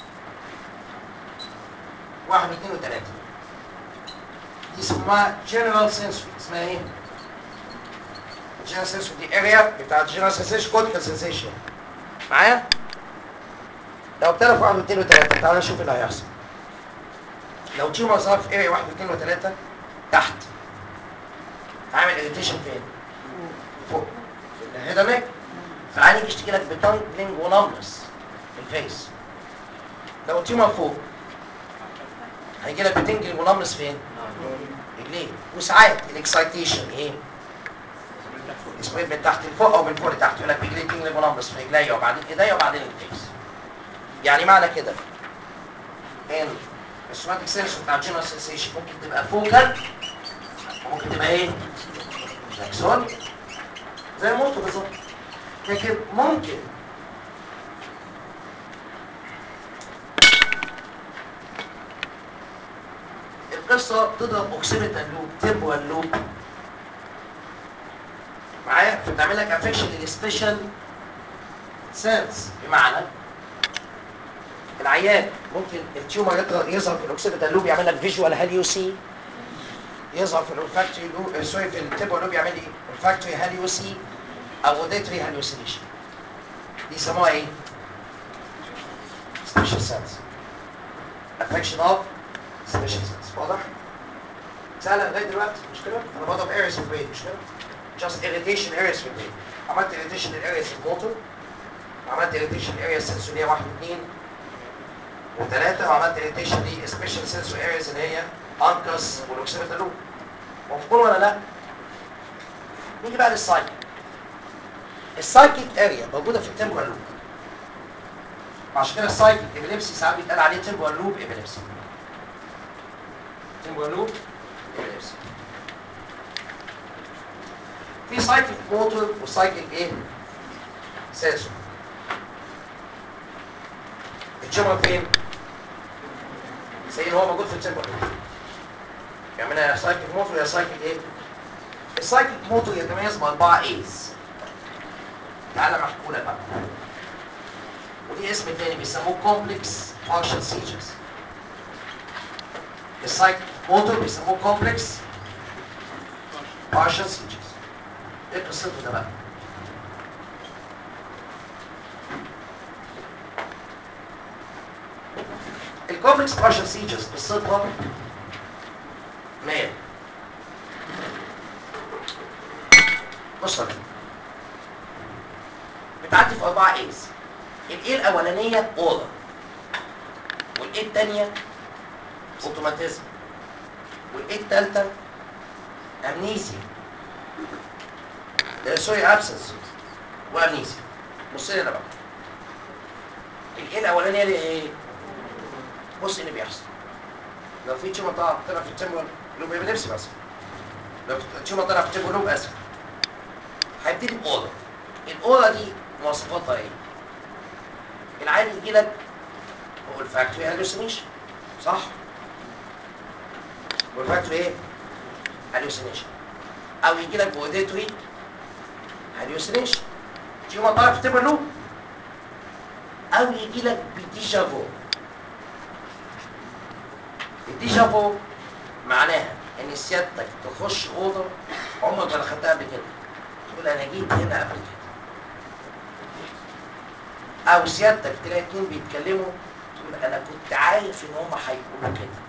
واحد واثنين وثلاثة دي اسمها جنرال سنسوري اسمها ايه؟ جنرال سنسوري دي اريا بتاعت جنرال سنسيشن كورتيكال سنسيشن معايا؟ لو ابتدى في واحد واثنين وثلاثة تعالى نشوف اللي هيحصل لو تيومر ظهر في اريا واحد واثنين وثلاثة تحت عامل اريتيشن فين؟ فوق في الهيدا نيك فالعين يجي يشتكي لك بتانجلينج ونمنس في الفيس لو تيومر فوق هيجي لك بتنجلينج ونمنس فين؟ رجليه وساعات الاكسايتيشن ايه؟ اسمه من تحت لفوق او من فوق لتحت يقول لك بيجي لي تنجلينج ونمنس في رجليا وبعدين ايديا وبعدين الفيس يعني معنى كده ان السوماتيك سنسور بتاع الجينرال سنسيشن ممكن تبقى فوكال وممكن تبقى ايه؟ جاكسون زي الموتو بالظبط لكن ممكن القصه بتضرب اوكسيميتال لوب تمبوال لوب معايا فبتعمل لك افكشن للسبيشال سيلز بمعنى العيان ممكن التيومر يظهر يظهر في الاوكسيميتال لوب يعمل لك فيجوال هاليوسي يظهر في الولفاكتوري لوب سوري في التمبوال لوب يعمل لي olfactory هاليوسي او auditory hallucination دي يسموها ايه؟ special sense affection of special sense واضح؟ سهلة لغاية دلوقتي مش كده؟ أنا بضرب areas في البرين مش كده؟ just irritation areas في البرين عملت irritation للareas الموتور وعملت irritation للareas السنسورية واحد واثنين وثلاثة وعملت irritation للسبيشال sensory areas اللي هي أنكس والأوكسيميتال لوب مفهوم ولا لا؟ نيجي بقى للسايكل السايكيك اريا موجوده في التمبرال لوب عشان كده السايكيك ابيليبسي ساعات بيتقال عليه تمبرال لوب ابيليبسي تمبرال لوب ابيليبسي في سايكيك موتور وسايكيك ايه؟ سنسور التمبرال فين؟ زي ان هو موجود في التمبرال لوب يعملها يا سايكيك موتور يا سايكيك ايه؟ السايكيك موتور يتميز باربعه ايز تعالى محكوا لك بقى ودي اسم تاني بيسموه كومبلكس فانكشن سيجرز السايكيك موتور بيسموه كومبلكس فانكشن سيجرز ايه قصته ده بقى؟ الكومبلكس فانكشن سيجرز قصتها مال بص يا فندم. بتعدي في أربعة إيز الإيه الأولانية أورا والإيه التانية أوتوماتيزم والإيه التالتة أمنيسيا آه، سوري أبسنس وأمنيسيا بص لي أنا بقى الإيه الأولانية دي إيه؟ بص إيه اللي بيحصل لو في تيومر طلع طلع في التمبر لوب ابيليبسي مثلا لو تيومر طلع في التمبر لوب اسف هيبتدي بأورا الأورا دي مواصفاتها ايه؟ العين يجي لك olfactory hallucination صح؟ olfactory ايه؟ هاليوسينيشن او يجي لك باوديتوري هاليوسينيشن تيجي ما تعرف تبرلو او يجي لك بديجافو الديجافو معناها ان سيادتك تخش اوضه عمرك ما دخلتها قبل كده تقول انا جيت هنا قبل كده او سيادتك تلاقي اتنين بيتكلموا تقول انا كنت عارف ان هم هيقولوا كده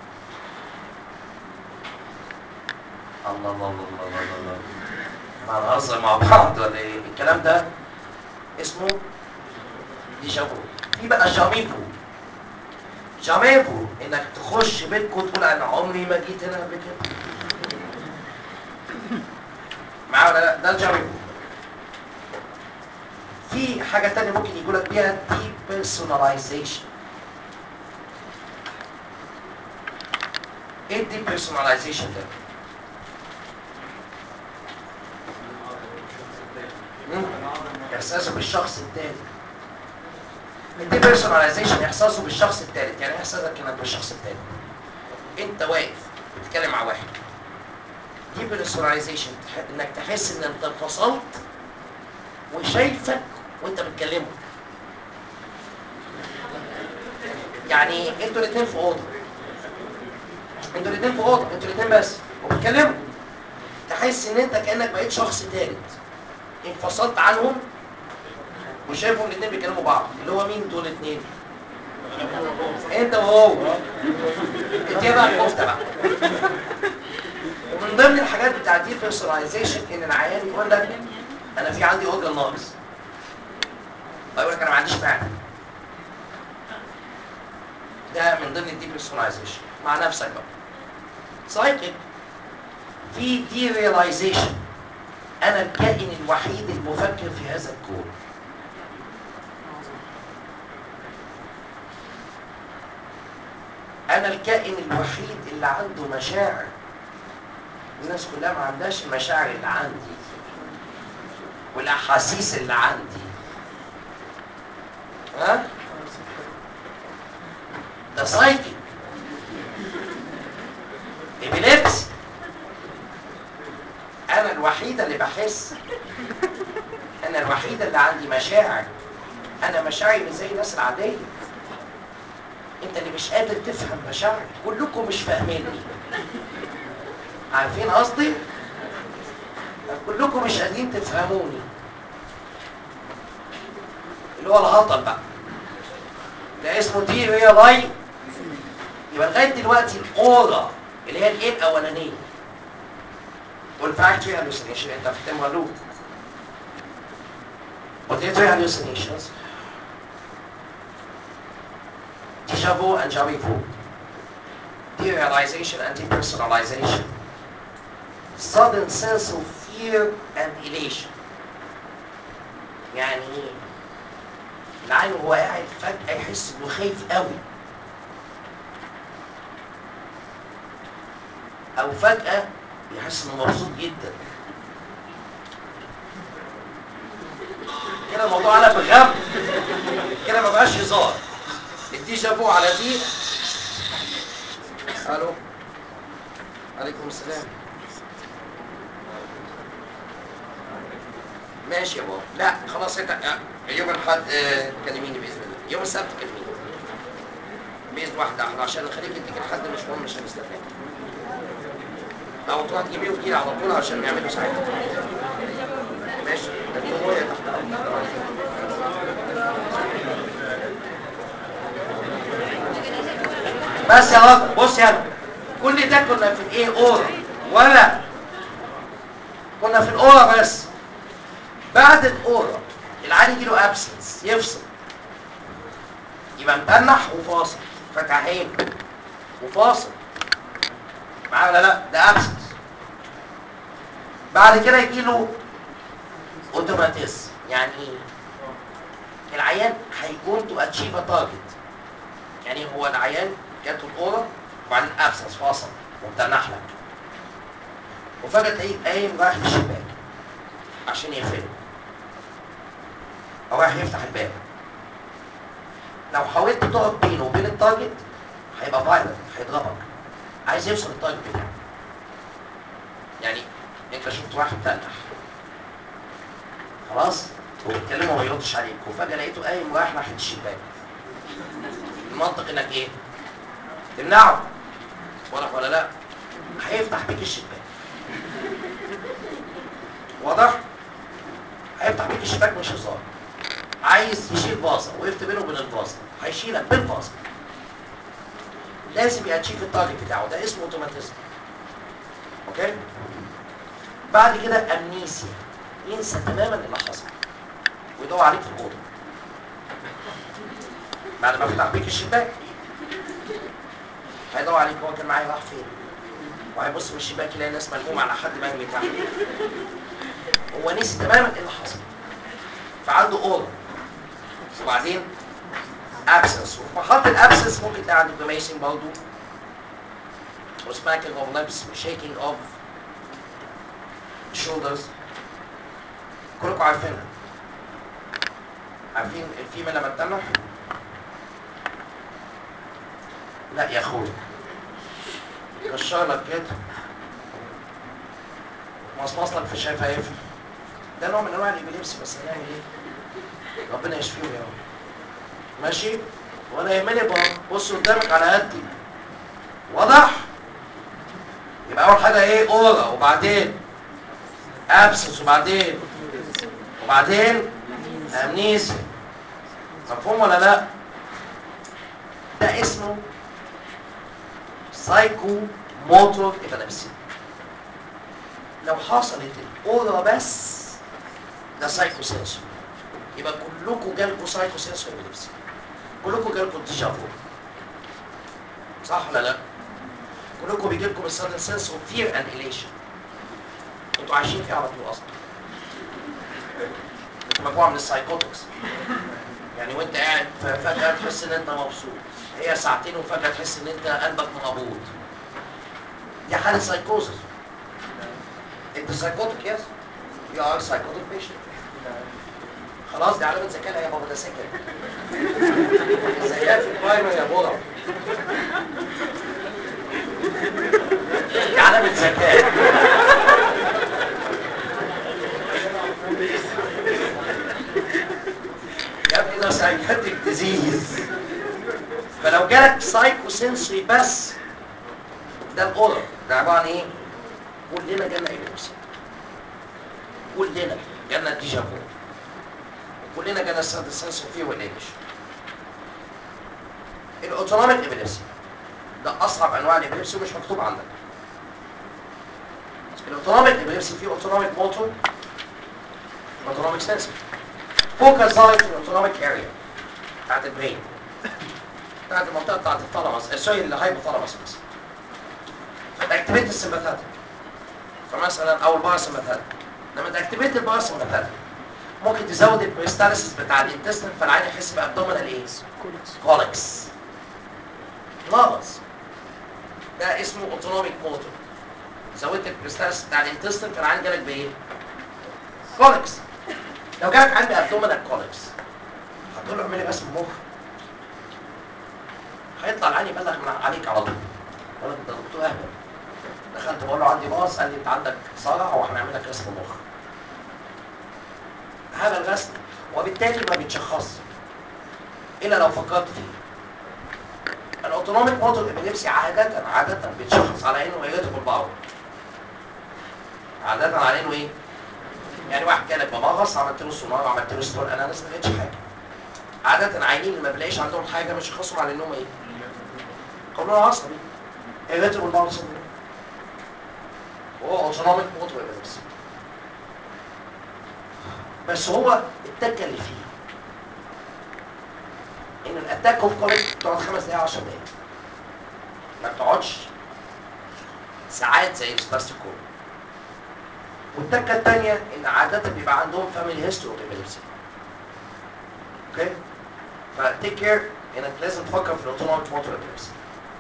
الله الله الله الله الله الله ما نهزر مع بعض ولا ايه الكلام ده اسمه ديجافو في بقى جاميفو جاميفو انك تخش بيتكم تقول انا عمري ما جيت هنا قبل كده معايا ولا لا ده الجاميفو في حاجة تانية ممكن يقولك بيها دي بيرسوناليزيشن ايه الدي بيرسوناليزيشن ده؟ مم؟ احساسه بالشخص التاني الدي بيرسوناليزيشن احساسه بالشخص التالت يعني ايه احساسك انك بالشخص التالت انت واقف بتتكلم مع واحد دي بيرسوناليزيشن انك تحس ان انت انفصلت وشايفك وانت بتكلمه يعني انتوا الاثنين في اوضه انتوا الاثنين في اوضه انتوا الاثنين بس وبتكلموا تحس ان انت كانك بقيت شخص ثالث انفصلت عنهم وشايفهم الاثنين بيكلموا بعض اللي هو مين دول الاثنين انت وهو انت بقى الكفته بقى ومن ضمن الحاجات بتاعت دي بيرسوناليزيشن ان العيان يقول لك انا في عندي اورجن ناقص يقول لك انا ما عنديش معنى ده من ضمن الدي بيرسوناليزيشن مع نفسك بقى سايكل في دي ريلايزيشن انا الكائن الوحيد المفكر في هذا الكون انا الكائن الوحيد اللي عنده مشاعر الناس كلها ما عندهاش المشاعر اللي عندي والاحاسيس اللي عندي ها ده سايكل ابيليبسي انا الوحيده اللي بحس انا الوحيده اللي عندي مشاعر انا مشاعري مش زي الناس العاديه انت اللي مش قادر تفهم مشاعري كلكم مش فاهميني عارفين قصدي كلكم مش قادرين تفهموني اللي هو الهطل بقى ده اسمه دي ريلاي يبقى لغايه دلوقتي الاورا اللي هي الايه الاولانيه والفاكتوري هالوسينيشن انت فاهم ولا auditory hallucinations déjà vu and jamais vu derealization and depersonalization sudden sense of fear and elation يعني العين وهو قاعد فجأة يحس انه خايف قوي او فجأة يحس انه مبسوط جدا كده الموضوع قلب غم كده ما بقاش هزار الديجا فو على دي الو عليكم السلام ماشي يا بابا لا خلاص انت آه، يوم الاحد آه، كلميني باذن الله يوم السبت كلميني باذن واحده احنا عشان نخليك تيجي لحد مش مهم مش هنستناك او تروح تجيبيه وتجيلي على طول عشان نعمله ساعتها ماشي كلميني وهي تحت بس يا راجل بص يا راجل كل ده كنا في الايه اورا ولا كنا في الاورا بس بعد الاورا العيال يجي له ابسنس يفصل يبقى متنح وفاصل فتح عين وفاصل معايا ولا لا ده ابسنس بعد كده يجي له اوتوماتيزم يعني ايه العيان هيكون تو اتشيف ا تارجت يعني هو العيان جاته الاورا وبعدين ابسنس فاصل ومتنح لك وفجاه تلاقيه قايم رايح للشباك عشان يقفله او رايح يفتح الباب لو حاولت تقف بينه وبين التارجت هيبقى فايلنت هيضربك عايز يفصل التارجت بتاعه يعني انت شفت واحد تنح خلاص وبتكلمه وما يردش عليك وفجاه لقيته قايم رايح ناحيه الشباك المنطق انك ايه؟ تمنعه واضح ولا لا؟ هيفتح بيك الشباك واضح؟ هيفتح بيك الشباك مش هزار عايز يشيل فازه وقفت بينه وبين الفازه هيشيلك بالفازه لازم ياتشيف التارجت بتاعه ده اسمه اوتوماتيزم اوكي بعد كده امنيسيا ينسى تماما اللي حصل ويدور عليك في الاوضه بعد ما فتح بيك الشباك هيدور عليك هو كان معايا راح فين وهيبص من الشباك يلاقي ناس ملمومه على حد مرمي تحت هو نسي تماما ايه اللي حصل فعنده اورا وبعدين ابسنس وفي مرحله الابسنس ممكن تلاقي عنده جريميسنج برضه وسماكينج اوف ليبس وشيكينج اوف شولدرز كلكم عارفينها عارفين الفيميل لما تتنح لا يا اخويا كشر لك كده مصمص لك في شفايفها ده نوع من انواع الابيليبسي بس هنعمل ايه؟ ربنا يشفيه يا رب ماشي ولا يهمني بقى بص قدامك على قدي واضح يبقى اول حاجه ايه اورا وبعدين ابسس وبعدين وبعدين امنيسيا مفهوم ولا لا ده اسمه سايكو موتور ايبيليبسي لو حصلت الاورا بس ده سايكو سنسور يبقى كلكم جالكم سايكو سنسور ايبيليبسي كلكم جالكم ديجافو صح ولا لا كلكم بيجي لكم السادن سنس اوف فير اند اليشن انتوا عايشين فيه على طول اصلا انتوا مجموعه من السايكوتكس يعني وانت قاعد فجاه تحس ان انت مبسوط هي ساعتين وفجاه تحس ان انت قلبك مقبوض دي حاله سايكوزس انت سايكوتك يس يو ار سايكوتك بيشنت خلاص دي علامه ذكاء يا بابا ده سكر الذكاء في البرايمري يا بابا دي علامه ذكاء يا ابني ده سايكاتيك ديزيز فلو جالك سايكو سنسوري بس ده الاورا ده عباره عن ايه؟ كلنا جالنا ايبوكسي كلنا جالنا ديجافو كلنا جالنا السادس سنس فيه والانجلش الاوتونوميك ابيليبسي ده اصعب انواع الابيليبسي ومش مكتوب عندك الاوتونوميك ابيليبسي فيه اوتونوميك موتور اوتونوميك سنسور فوكس ظاهر في الاوتونوميك اريا بتاعت البرين بتاعت المنطقه بتاعت الثالاموس سوري الهايبوثالاموس بس فتاكتيفيت السمباثاتيك فمثلا او الباراسمباثاتيك لما تاكتيفيت الباراسمباثاتيك ممكن تزود البريستاليسيس بتاع الانتستين فالعين يحس بابدومينال ايه؟ كولكس ناقص ده اسمه اوتونوميك موتور زودت البريستاليسيس بتاع الانتستين فالعين جالك بايه؟ كولكس لو جالك عندي ابدومينال كولكس هتقول له اعملي بس المخ هيطلع العين يبلغ من عليك على طول يقول لك انت دكتور اهبل دخلت بقول له عندي باص قال لي انت عندك صرع وهنعمل لك رسم مخ هذا الرسم وبالتالي ما بيتشخصش الا لو فكرت فيه الاوتونوميك موتور ابيليبسي عادة عادة بيتشخص على انه ايريتابل باور عادة على انه ايه؟ يعني واحد جالك بمغص عملت له سونار عملت له ستور اناليس ما لقيتش حاجه عادة عينين اللي ما بلاقيش عندهم حاجه مش يشخصهم على انهم ايه؟ قولون عصبي ايريتابل باور سندروم وهو اوتونوميك موتور ابيليبسي بس هو التكه اللي فيه ان الاتاك اوف كوليك بتقعد خمس دقايق 10 دقايق ما بتقعدش ساعات زي السباستيكول والتكه الثانيه ان عاده بيبقى عندهم فاميلي هيستوري اوف ابيليبسي اوكي فتيك كير انك لازم تفكر في الاوتونوميك موتور ابيليبسي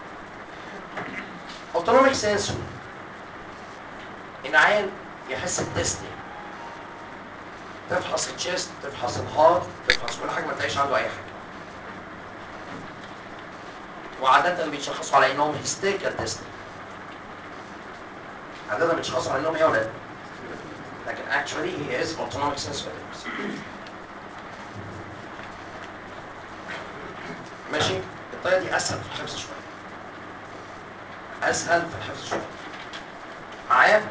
اوتونوميك سنسوري ان عين يحس التستنج تفحص التشيست تفحص الهارت تفحص كل حاجه ما تلاقيش عنده اي حاجه وعادة بيتشخصوا على انهم هيستيريكال تيست عددها بيتشخصوا على انهم ايه يا ولاد لكن actually he is autonomic sensory ماشي الطريقه دي اسهل في الحفظ شويه اسهل في الحفظ شويه معايا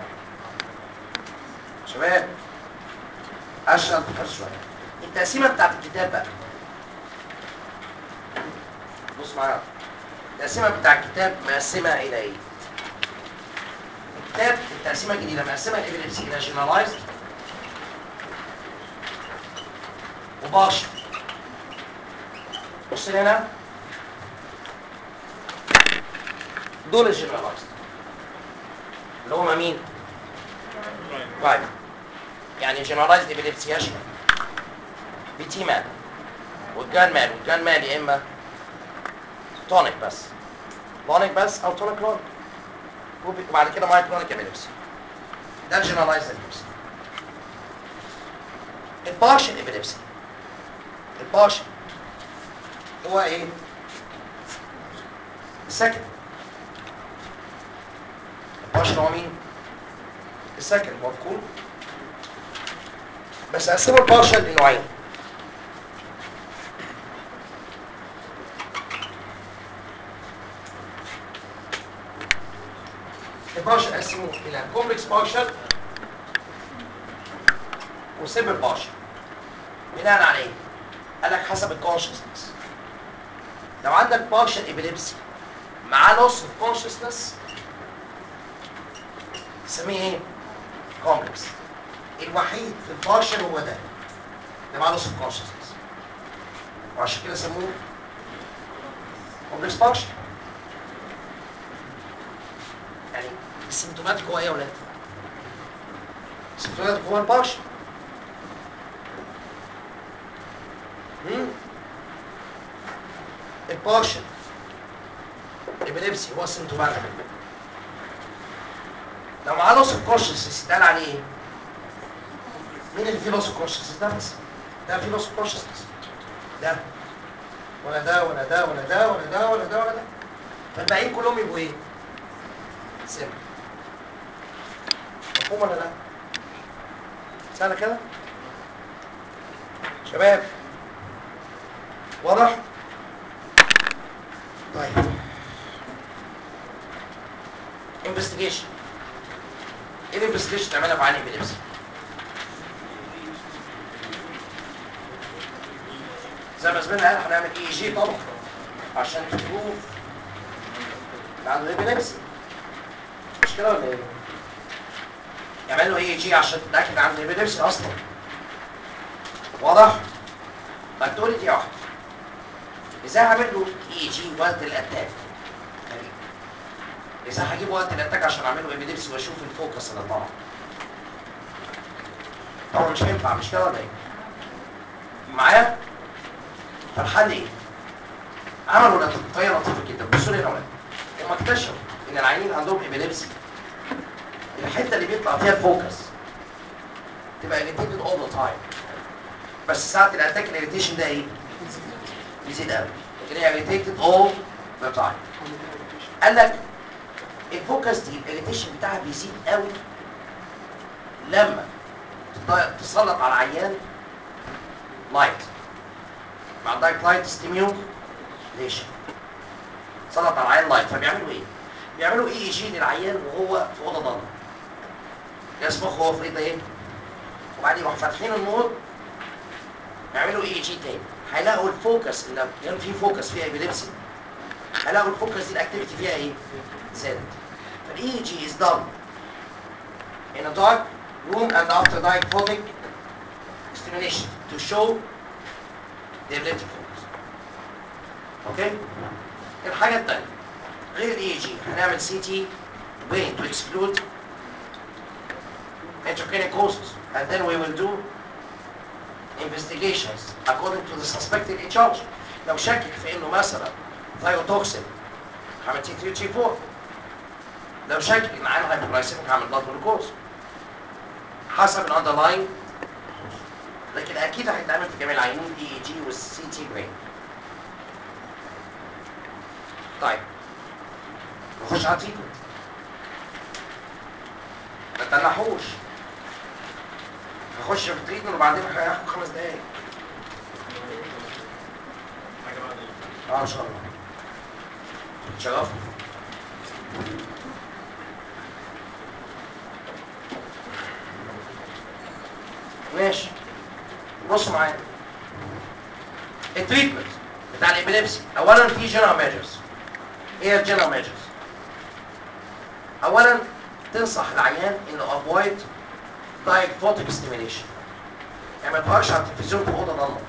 شباب اسهل في الحفظ شويه التقسيمه بتاعت الكتاب بقى بص معايا التقسيمه بتاع الكتاب مقسمه الى ايه الكتاب التقسيمه الجديده مقسمه الابيليبسي الى جنرالايزد وبارشل بص لي هنا دول الجنرالايزد اللي هم مين؟ رايت يعني جنرالايزد ابيليبسي يشمل بي مان والجان مان والجان مان يا اما تونيك بس تونيك بس او تونيك كلونيك وبعد كده ماي كلونيك ابيليبسي ده الجنرالايزد ابيليبسي البارشل ابيليبسي البارشل هو ايه؟ السكن البارشل هو مين؟ السكن مفهوم؟ بس اقسمه البارشل لنوعين البارشل اقسمه الى كومبلكس بارشل وسيمبل بارشل بناء على ايه؟ قال لك حسب الكونشسنس لو عندك بارشل ابيليبسي مع لوس اوف كونشسنس تسميه ايه؟ كومبلكس الوحيد في البارشل هو ده ده مع لوس اوف كونشسنس وعشان كده سموه كومبلكس بارشل يعني السيمتوماتيك هو ايه يا ولاد؟ السيمتوماتيك هو البارشل مم؟ البارشل الابيليبسي هو السيمتوماتيك لو معاه لوس اوف كونشسنس يتقال عليه ايه؟ مين اللي فيه لوس اوف كونشسنس ده بس ده فيه لوس اوف كونشسنس ده ولا ده ولا ده ولا ده ولا ده ولا ده ولا ده فالباقيين كلهم يبقوا ايه؟ سم مفهوم ولا لا؟ سهلة كده؟ شباب واضح؟ طيب انفستيجيشن ايه الانفستيجيشن تعملها في عين ابيليبسي؟ زي ما زميلنا قال هنعمل اي جي طبعا عشان تبروف ان عنده ابيليبسي مش كده ولا ايه؟ يعمل له اي جي عشان تتاكد ان عنده ابيليبسي اصلا واضح؟ طب تقول لي دي واحده ازاي هعمل له اي جي وقت الاتاك؟ غريب. ازاي هجيب وقت الاتاك عشان اعمل له ابيليبسي واشوف الفوكس اللي طالع؟ طبعا مش هينفع مش كده ولا ايه؟ معايا؟ فالحل ايه؟ عملوا لط- طريقه لطيفه جدا بصوا لي هنا يا ولاد هم اكتشفوا ان العيانين عندهم ابيليبسي الحته اللي بيطلع فيها الفوكس تبقى irritated all the time بس ساعه الاتاك الاريتيشن ده ايه؟ بيزيد قوي لكن هي irritated all the time قال لك الفوكس دي الاريتيشن بتاعها بيزيد قوي لما تط- تسلط على العيان لايت مع عندك لايت ستيميوليشن سلط على العيان لايت فبيعملوا ايه؟ بيعملوا اي اي جي للعيان وهو في اوضه ضلمه يصبغ هو في ايده ايه؟ وبعدين يروحوا فاتحين النور يعملوا اي اي جي تاني هيلاقوا الفوكس ان كان في فوكس فيها ابيليبسي هيلاقوا الفوكس دي الاكتيفيتي فيها ايه؟ زادت فالاي اي جي is done in a dark room and after diaphotic stimulation to show the epileptic focus. اوكي؟ الحاجة التانية غير الاي جي هنعمل سي تي brain to exclude intracranial causes and then we will do investigations according to the suspected etiology لو شكك في انه مثلا ثايروتوكسين هعمل تي 3 تي 4 لو شكك ان عنده هايبوغلايسيميك هعمل بلاد جلوكوز حسب الاندرلاين لكن اكيد هيتعمل في جميع العينين اي اي جي والسي تي برين طيب نخش على التريتمنت تنحوش هخش في التريتمنت وبعدين هياخد خمس دقايق حاجه بعد ايه؟ اه ان شاء الله شرفني ماشي بصوا معايا التريتمنت بتاع الابيليبسي اولا في جنرال ميجرز ايه الجنرال ميجرز اولا تنصح العيان انه افويد دايركت فوتك ستيميليشن يعني ما يتفرجش على التلفزيون في اوضه ضلمه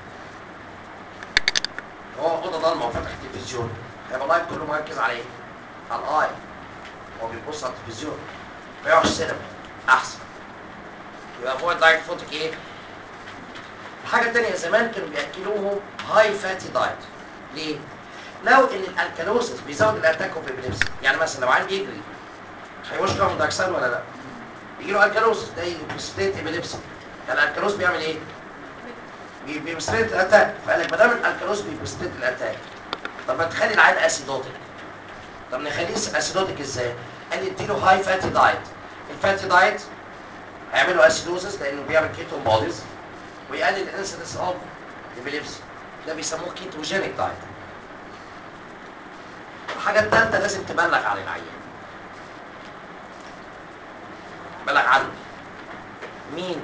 هو اوضه ضلمه وفتح التلفزيون هيبقى اللايت كله مركز على ايه؟ على الاي هو بيبص على التلفزيون ما يروحش سينما احسن يبقى افويد دايركت فوتك ايه؟ الحاجه الثانيه زمان كانوا بياكلوهم هاي فاتي دايت ليه؟ لو ان الالكالوزس بيزود الاتاك اوف ابيليبسي يعني مثلا لو عيل بيجري هيوش كاربون دايوكسيد ولا لا؟ يجي له الكالوزس ده ستيت ابيليبسي الالكالوز بيعمل ايه؟ بي- بيبستريت الاتاك فقال لك ما دام الالكالوز بيبستريت الاتاك طب ما تخلي العيل اسيدوتيك طب نخليه اسيدوتيك ازاي؟ قال لي اديله هاي فاتي دايت الفاتي دايت هيعملوا اسيدوزس لانه بيعمل كيتون بوديز ويقلل الانسيدنس اوف ابيليبسي ده بيسموه كيتوجينيك دايت الحاجه الثالثه لازم تبلغ عن العيان تبلغ عنه مين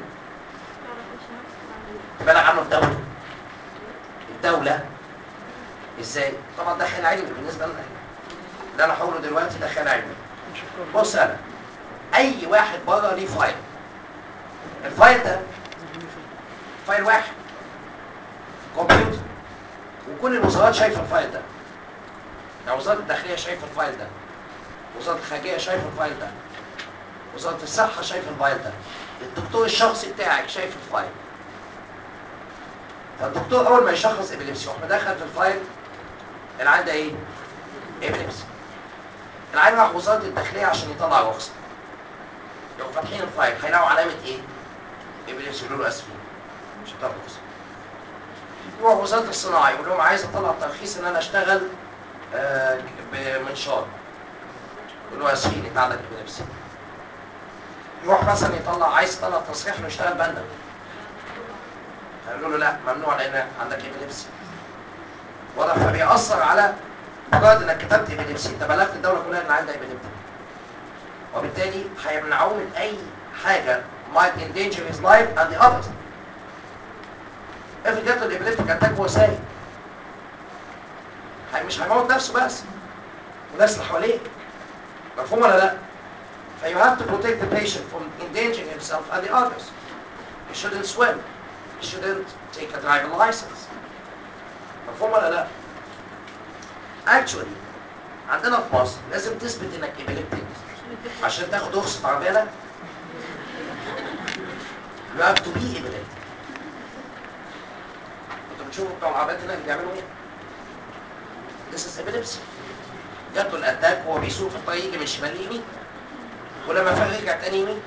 تبلغ عنه الدوله الدوله ازاي طبعا ده خيال علمي بالنسبه لنا اللي انا هقوله دلوقتي ده خيال علمي بص انا اي واحد بره ليه فايل الفايل ده فايل واحد كمبيوتر وكل الوزارات شايفه الفايل ده يعني وزاره الداخليه شايفه الفايل ده وزاره الخارجيه شايفه الفايل ده وزاره الصحه شايفه الفايل ده الدكتور الشخصي بتاعك شايف الفايل فالدكتور اول ما يشخص ابيليبسي يروح مدخل في الفايل العيان ده ايه؟ ابيليبسي العيان راح وزاره الداخليه عشان يطلع رخصه يروحوا فاتحين الفايل هيلاقوا علامه ايه؟ ابيليبسي يقولوا له اسفين مش هتاخد رخصه يروح وزاره الصناعه يقول لهم عايز اطلع ترخيص ان انا اشتغل آه، بمنشار يقول له اسفين انت عندك ابيليبسي يروح مثلا يطلع عايز يطلع تصريح انه يشتغل بنا قالوا له لا ممنوع لان عندك ابيليبسي واضح فبيأثر على مجرد انك كتبت ابيليبسي انت بلغت الدوله كلها ان عندها ابيليبسي وبالتالي هيمنعوه من اي حاجه might endanger his life and the others افرض جات له الابيليبتيك اتاك وهو سايق هي- مش هيموت نفسه بس والناس اللي حواليه مفهوم ولا لا؟ ف you have to protect the patient from endangering himself and the others. He shouldn't swim. He shouldn't take a driving license. مفهوم ولا لا؟ Actually عندنا في مصر لازم تثبت انك ابيليبتيك عشان تاخد رخصة عربية لا You have to be epileptic. انتوا بتشوفوا بتوع العربيات هنا اللي بيعملوا ايه؟ This is epilepsy. جات له الاتاك وهو بيسوق في الطريق يجي من شمال ليمين ولما فاق رجع تاني يمين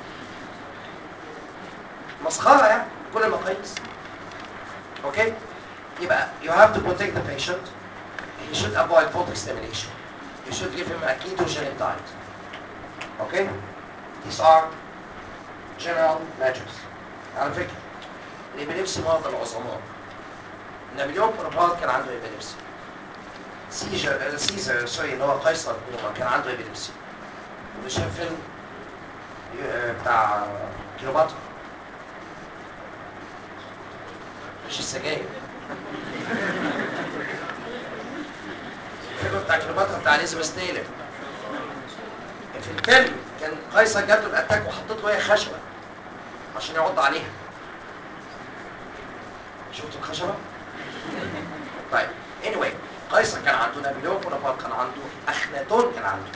مسخره يعني كل المقاييس اوكي يبقى you have to protect the patient he should avoid photic stimulation you should give him a ketogenic diet okay these are general measures على فكره الابيليبسي مرض العظماء نابليون بونابرت كان عنده ابيليبسي سيجر سيزر سوري اللي هو قيصر روما كان عنده ابيليبسي واللي شاف فيلم ي- بتاع كليوباترا مش السجاير الفيلم بتاع كليوباترا بتاع اليزابيث تايلر في الفيلم كان قيصر جات له الاتاك وحطيت له هي خشبه عشان يعض عليها شفتوا الخشبه؟ طيب anyway قيصر كان عنده نابليون بونابرت كان عنده اخناتون كان عنده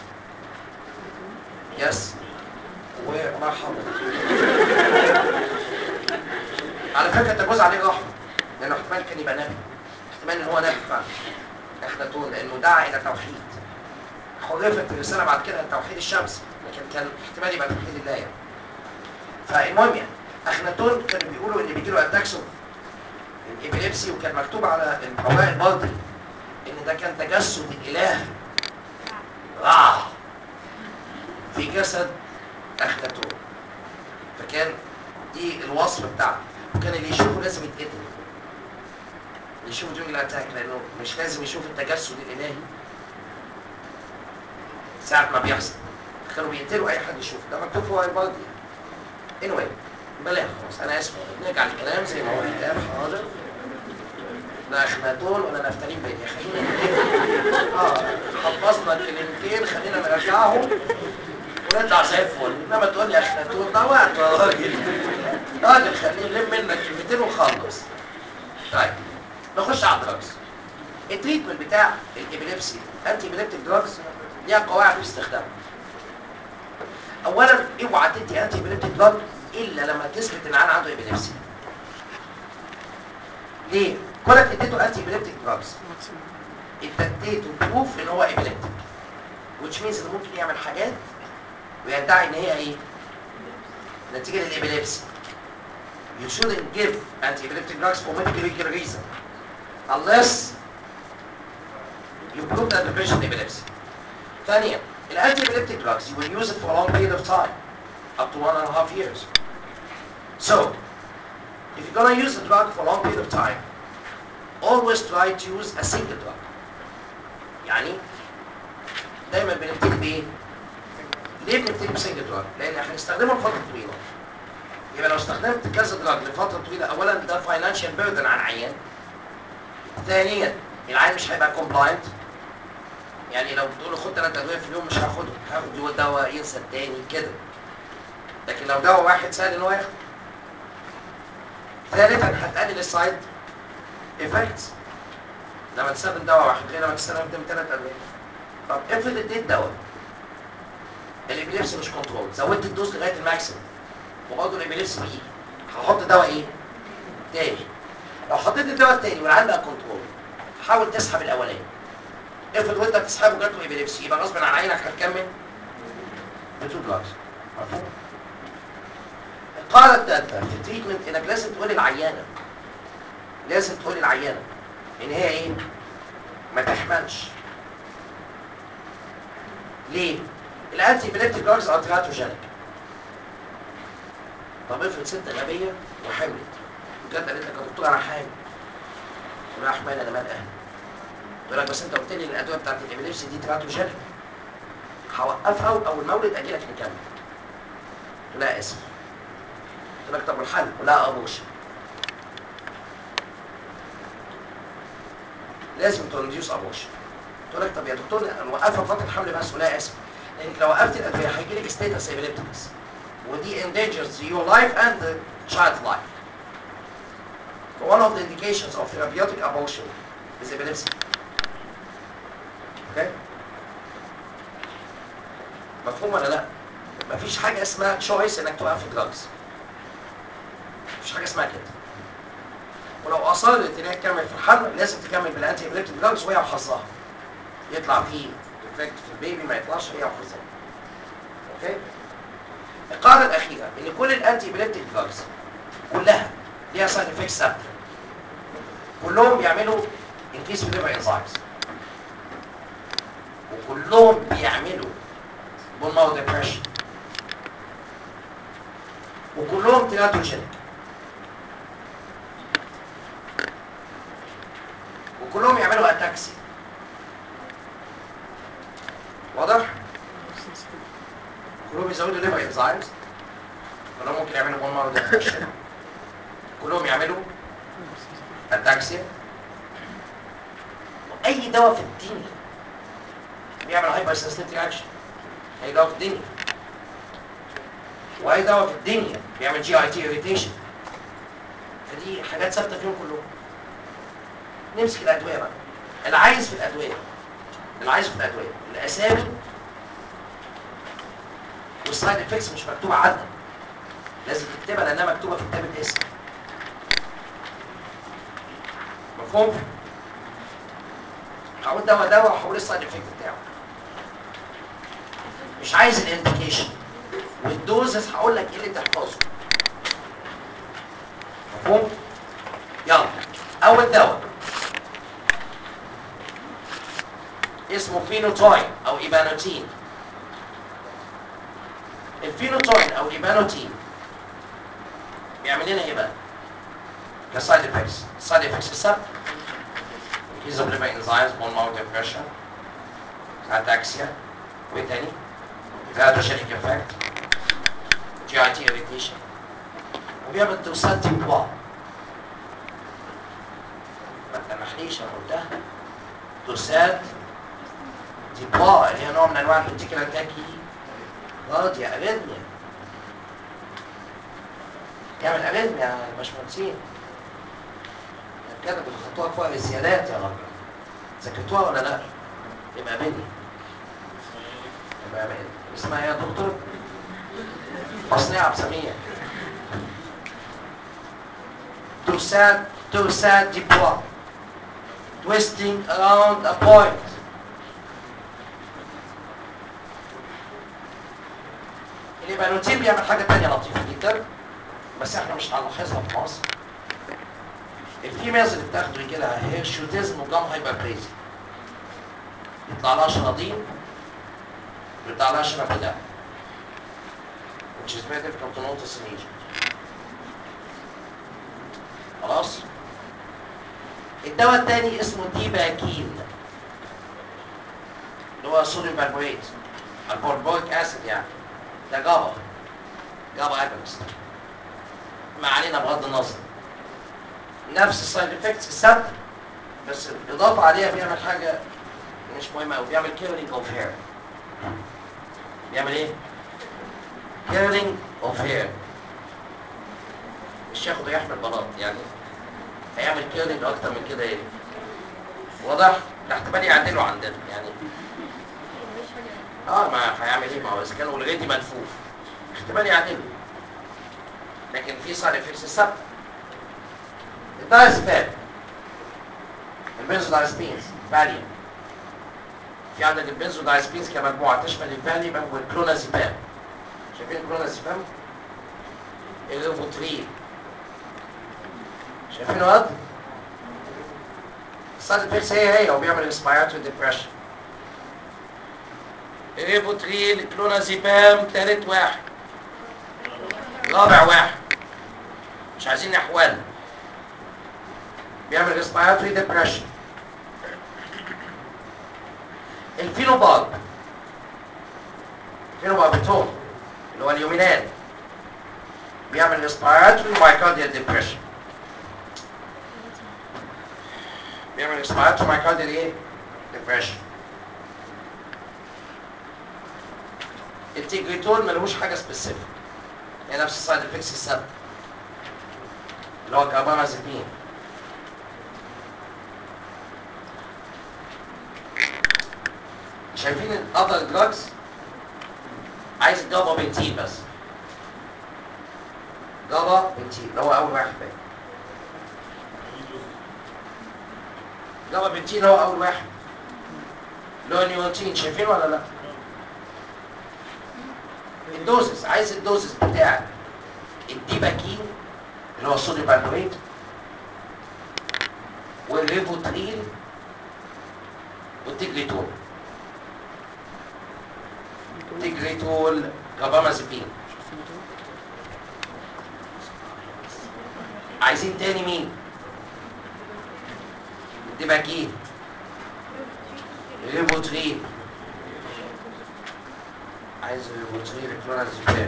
يس والله يرحمه على فكره تجوز عليه رحمه لانه احتمال كان يبقى نبي احتمال ان هو نبي فعلا اخناتون لانه دعا الى توحيد حرفت الرساله بعد كده توحيد الشمس لكن كان احتمال يبقى توحيد الله يعني فالمهم يعني اخناتون كانوا بيقولوا ان بيجي له اتاكسو الابيليبسي وكان مكتوب على القواعد البلطي ان ده كان تجسد الاله رع في جسد اخناتون فكان دي الوصف بتاعه وكان اللي يشوفه لازم يتقتل اللي يشوفه درينج الاتاك لانه مش لازم يشوف التجسد الالهي ساعة ما بيحصل كانوا بيقتلوا اي حد يشوفه ده مكتوب في وايبالدي anyway بلاها خلاص انا اسف نرجع للكلام زي ما هو بيتقال حاضر لا اخناتون ولا نفتالين بيتي خلينا اه حفظنا الكلمتين خلينا نرجعهم ونطلع زي الفل انما تقول لي اخناتون ده وقت يا راجل راجل خليه يلم منك كلمتين وخلص طيب نخش على الدراجز التريتمنت بتاع الابيليبسي انتي ابيليبتيك دراجز ليها قواعد في استخدامها اولا اوعى تدي انتي ابيليبتيك دراج الا لما تثبت ان انا عنده ابيليبسي ليه؟ كونك اديته انتي ابيليبتيك دراجز انت اديته بروف ان هو ابيليبتيك which means انه ممكن يعمل حاجات ويدعي ان هي ايه؟ نتيجه للابيليبسي you shouldn't give anti-epileptic drugs for medical reason unless you prove that the patient epilepsy. ثانيا الانتي epileptic drugs you will use it for a long period of time up to one and a half years. So if you're gonna use a drug for a long period of time always try to use a single drug. يعني دايما بنبتدي بايه؟ ليه بنبتدي بسنجل دراج؟ لان احنا هنستخدمه لفتره طويله. يبقى لو استخدمت كذا دراج لفتره طويله اولا ده فاينانشال بيردن على العيان. ثانيا العيان مش هيبقى كومبلاينت. يعني لو بتقول له خد ثلاث ادويه في اليوم مش هاخدهم، هاخد دواء ينسى التاني كده. لكن لو دواء واحد سهل ان هو ياخده. ثالثا هتقلل السايد افكتس. لما تستخدم دواء واحد غير لما تستخدم ثلاث ادويه. طب افرض اديت دواء الابيليبسي مش كنترول زودت الدوز لغايه الماكسيمم وبرضه الابيليبسي بيجي هحط دواء ايه؟ تاني لو حطيت الدواء التاني والعيان بقى كنترول حاول تسحب الاولاني افرض وانت بتسحبه جات له ابيليبسي يبقى غصب عن عينك هتكمل بتو دراجز مفهوم؟ القاعده الثالثه في التريتمنت انك لازم تقول للعيانه لازم تقول للعيانه ان هي ايه؟ ما تحملش ليه؟ الانتي ابيليبتيك دراجز ار تراتوجينيك طب افرض ست غبيه وحملت وجت قالت لك يا دكتور انا حامل تقول لها حمال انا مال اهلي تقول لك بس انت قلت لي الادويه بتاعت الابيليبسي دي تراتوجينيك هوقفها واول ما اولد اجي لك نكمل تقول لها اسف تقول لك طب والحل؟ تقول لها ابوشن لازم تنديوس ابوشن تقول لك طب يا دكتور نوقفها فتره حمل بس ولا اسف لانك لو وقفت الادويه هيجي لك ستيتس ابيليبتكس ودي endangers your life and the child's life. So one of the indications of therapeutic abortion is epilepsy. Okay? مفهوم ولا لا؟ مفيش حاجة اسمها choice انك توقف الدراجز. مفيش حاجة اسمها كده. ولو اصرت ان هي تكمل في الحمل لازم تكمل بالانتي ابيليبتيك دراجز وهي وحظها. يطلع فيه افكت في البيبي ما يطلعش هي وحظها. اوكي؟ القاعده الاخيره ان كل الانتي ابيليبتيك دراجز كلها ليها سايد افكتس ثابته. كلهم بيعملوا انكريس في الليفر انزايمز. وكلهم بيعملوا بون مارو ديبريشن. وكلهم تيراتوجينيك. وكلهم يعملوا اتاكسي. واضح؟ كلهم يزودوا ليفر انزايمز كلهم ممكن يعملوا بون مارو ديبريشن كلهم يعملوا اتاكسيا واي دواء في الدنيا بيعمل هايبر سنسيتيف رياكشن اي دواء في الدنيا واي دواء في الدنيا بيعمل جي اي تي اريتيشن فدي حاجات ثابته فيهم كلهم نمسك الادويه بقى اللي عايز في الادويه اللي عايز في الادويه الاسامي والسايد افكتس مش مكتوبه عندك لازم تكتبها لانها مكتوبه في كتاب الاسم مفهوم؟ هقول دواء دواء وهقول السايد افكت بتاعه مش عايز الانديكيشن والدوزز هقول لك ايه اللي تحفظه مفهوم؟ يلا اول دواء اسمه فينوتاين او ايبانوتين الفينوتوين او ايبانوتين بيعمل لنا ايه بقى؟ كسايد افكتس سايد افكتس السبب increase of liver enzymes bone marrow depression ataxia وايه تاني؟ glycogenic effect GIT irritation وبيعمل توسات دي بوا ما تلمحليش انا قلتها توسات دي بوا اللي هي نوع من انواع البنتيكولا تاكي راضية اريثميا يعمل اريثميا يا باشمهندسين كده بتحطوها فوق الزيادات يا راجل ذاكرتوها ولا لا؟ يبقى بني يبقى بني اسمها ايه يا دكتور؟ حسنية عبد السميع توسات توسات دي بوا twisting around a point الإيبانوتين بيعمل حاجة تانية لطيفة جدا بس احنا مش هنلاحظها في مصر الفيميلز اللي بتاخده يجي لها هيرشوتيزم وجام هايبربليزيا يطلع لها شرايين يطلع لها شنب ده which is very difficult to notice in Egypt خلاص الدواء التاني اسمه ديباكين اللي هو صوديوم باربويت البوربويك اسيد يعني ده جابا جابا اجنست ما علينا بغض النظر نفس السايد افكتس الثابته بس الاضافه عليها بيعمل حاجه مش مهمه قوي بيعمل كيرلينج اوف هير بيعمل ايه؟ كيرلينج اوف هير مش ياخد يحمل بلاط يعني هيعمل كيرلينج اكتر من كده ايه؟ واضح؟ ده احتمال يعدلوا عندنا يعني اه ما هيعمل ايه ما هو اذا كان اوريدي ملفوف احتمال يعدلوا لكن في سايد افكتس ثابته الدايزبام البنزودايزبينز فاليوم في عندك البنزودايزبينز كمجموعه تشمل الفاليوم والكلونازيبام شايفين الكلونازيبام الريفوتريل شايفين وقت السايد افكتس هي هي وبيعمل انسبيراتوري ديبريشن الريفوتريل كلونازيبام تالت واحد رابع واحد مش عايزين احوال بيعمل ريسبيراتوري ديبريشن الفينوبارب فينوباربيتول اللي هو اليومينال بيعمل ريسبيراتوري مايكارديال ديبريشن بيعمل ريسبيراتوري مايكارديال ايه؟ ديبريشن التيجريتول ملوش حاجه سبيسيفيك هي نفس السايد افكتس الثابته اللي هو كاربامازيبين شايفين الاذر دراجز عايز الجابا بنتين بس جابا بنتين اللي هو اول واحد باين جابا بنتين هو اول واحد اللي هو نيوتين شايفين ولا لا الدوزز عايز الدوزز بتاع الديباكين اللي هو الصوديوم باربويت والريفوتريل والتيجريتول تيجريتول كابامازيبين عايزين تاني مين الديباكين ريفوتريل عايز الريفوتريل كلونازيبام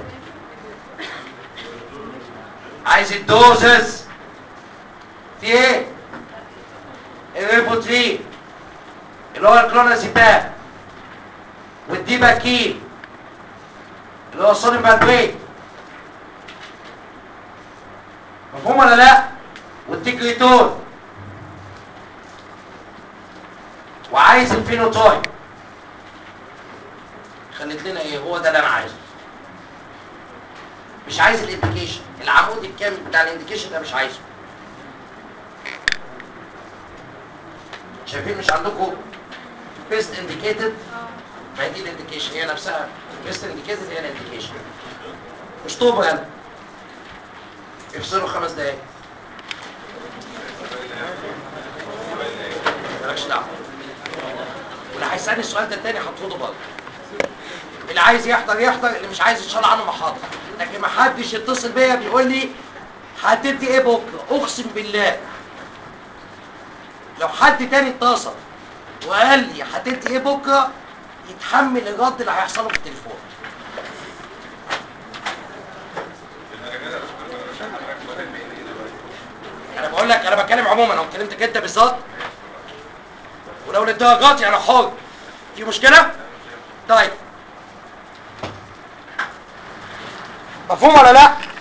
عايز الدوزز في ايه الريفوتريل اللي هو الكلونازيبام والديباكين اللي هو الصوديوم باربيت مفهوم ولا لا والتيكريتول وعايز الفينوتوين خلت لنا ايه هو ده اللي انا عايزه مش عايز الانديكيشن العمود الكامل بتاع الانديكيشن ده مش عايزه شايفين مش عندكم بيست انديكيتد ما هي دي الانديكيشن هي نفسها بيست انديكيتد هي الانديكيشن مش طوبه يلا افصلوا خمس دقايق مالكش دعوه واللي هيسالني السؤال ده تاني هطرده بره اللي عايز يحضر يحضر اللي مش عايز ان شاء الله عنه محاضر لكن ما حدش يتصل بيا بيقول لي هتدي ايه بكره اقسم بالله لو حد تاني اتصل وقال لي هتدي ايه بكره يتحمل الرد اللي هيحصل له في التليفون انا بقول لك انا بتكلم عموما انا كلمتك انت بالظبط ولو للدرجات انا حر في مشكله طيب مفهوم ولا لا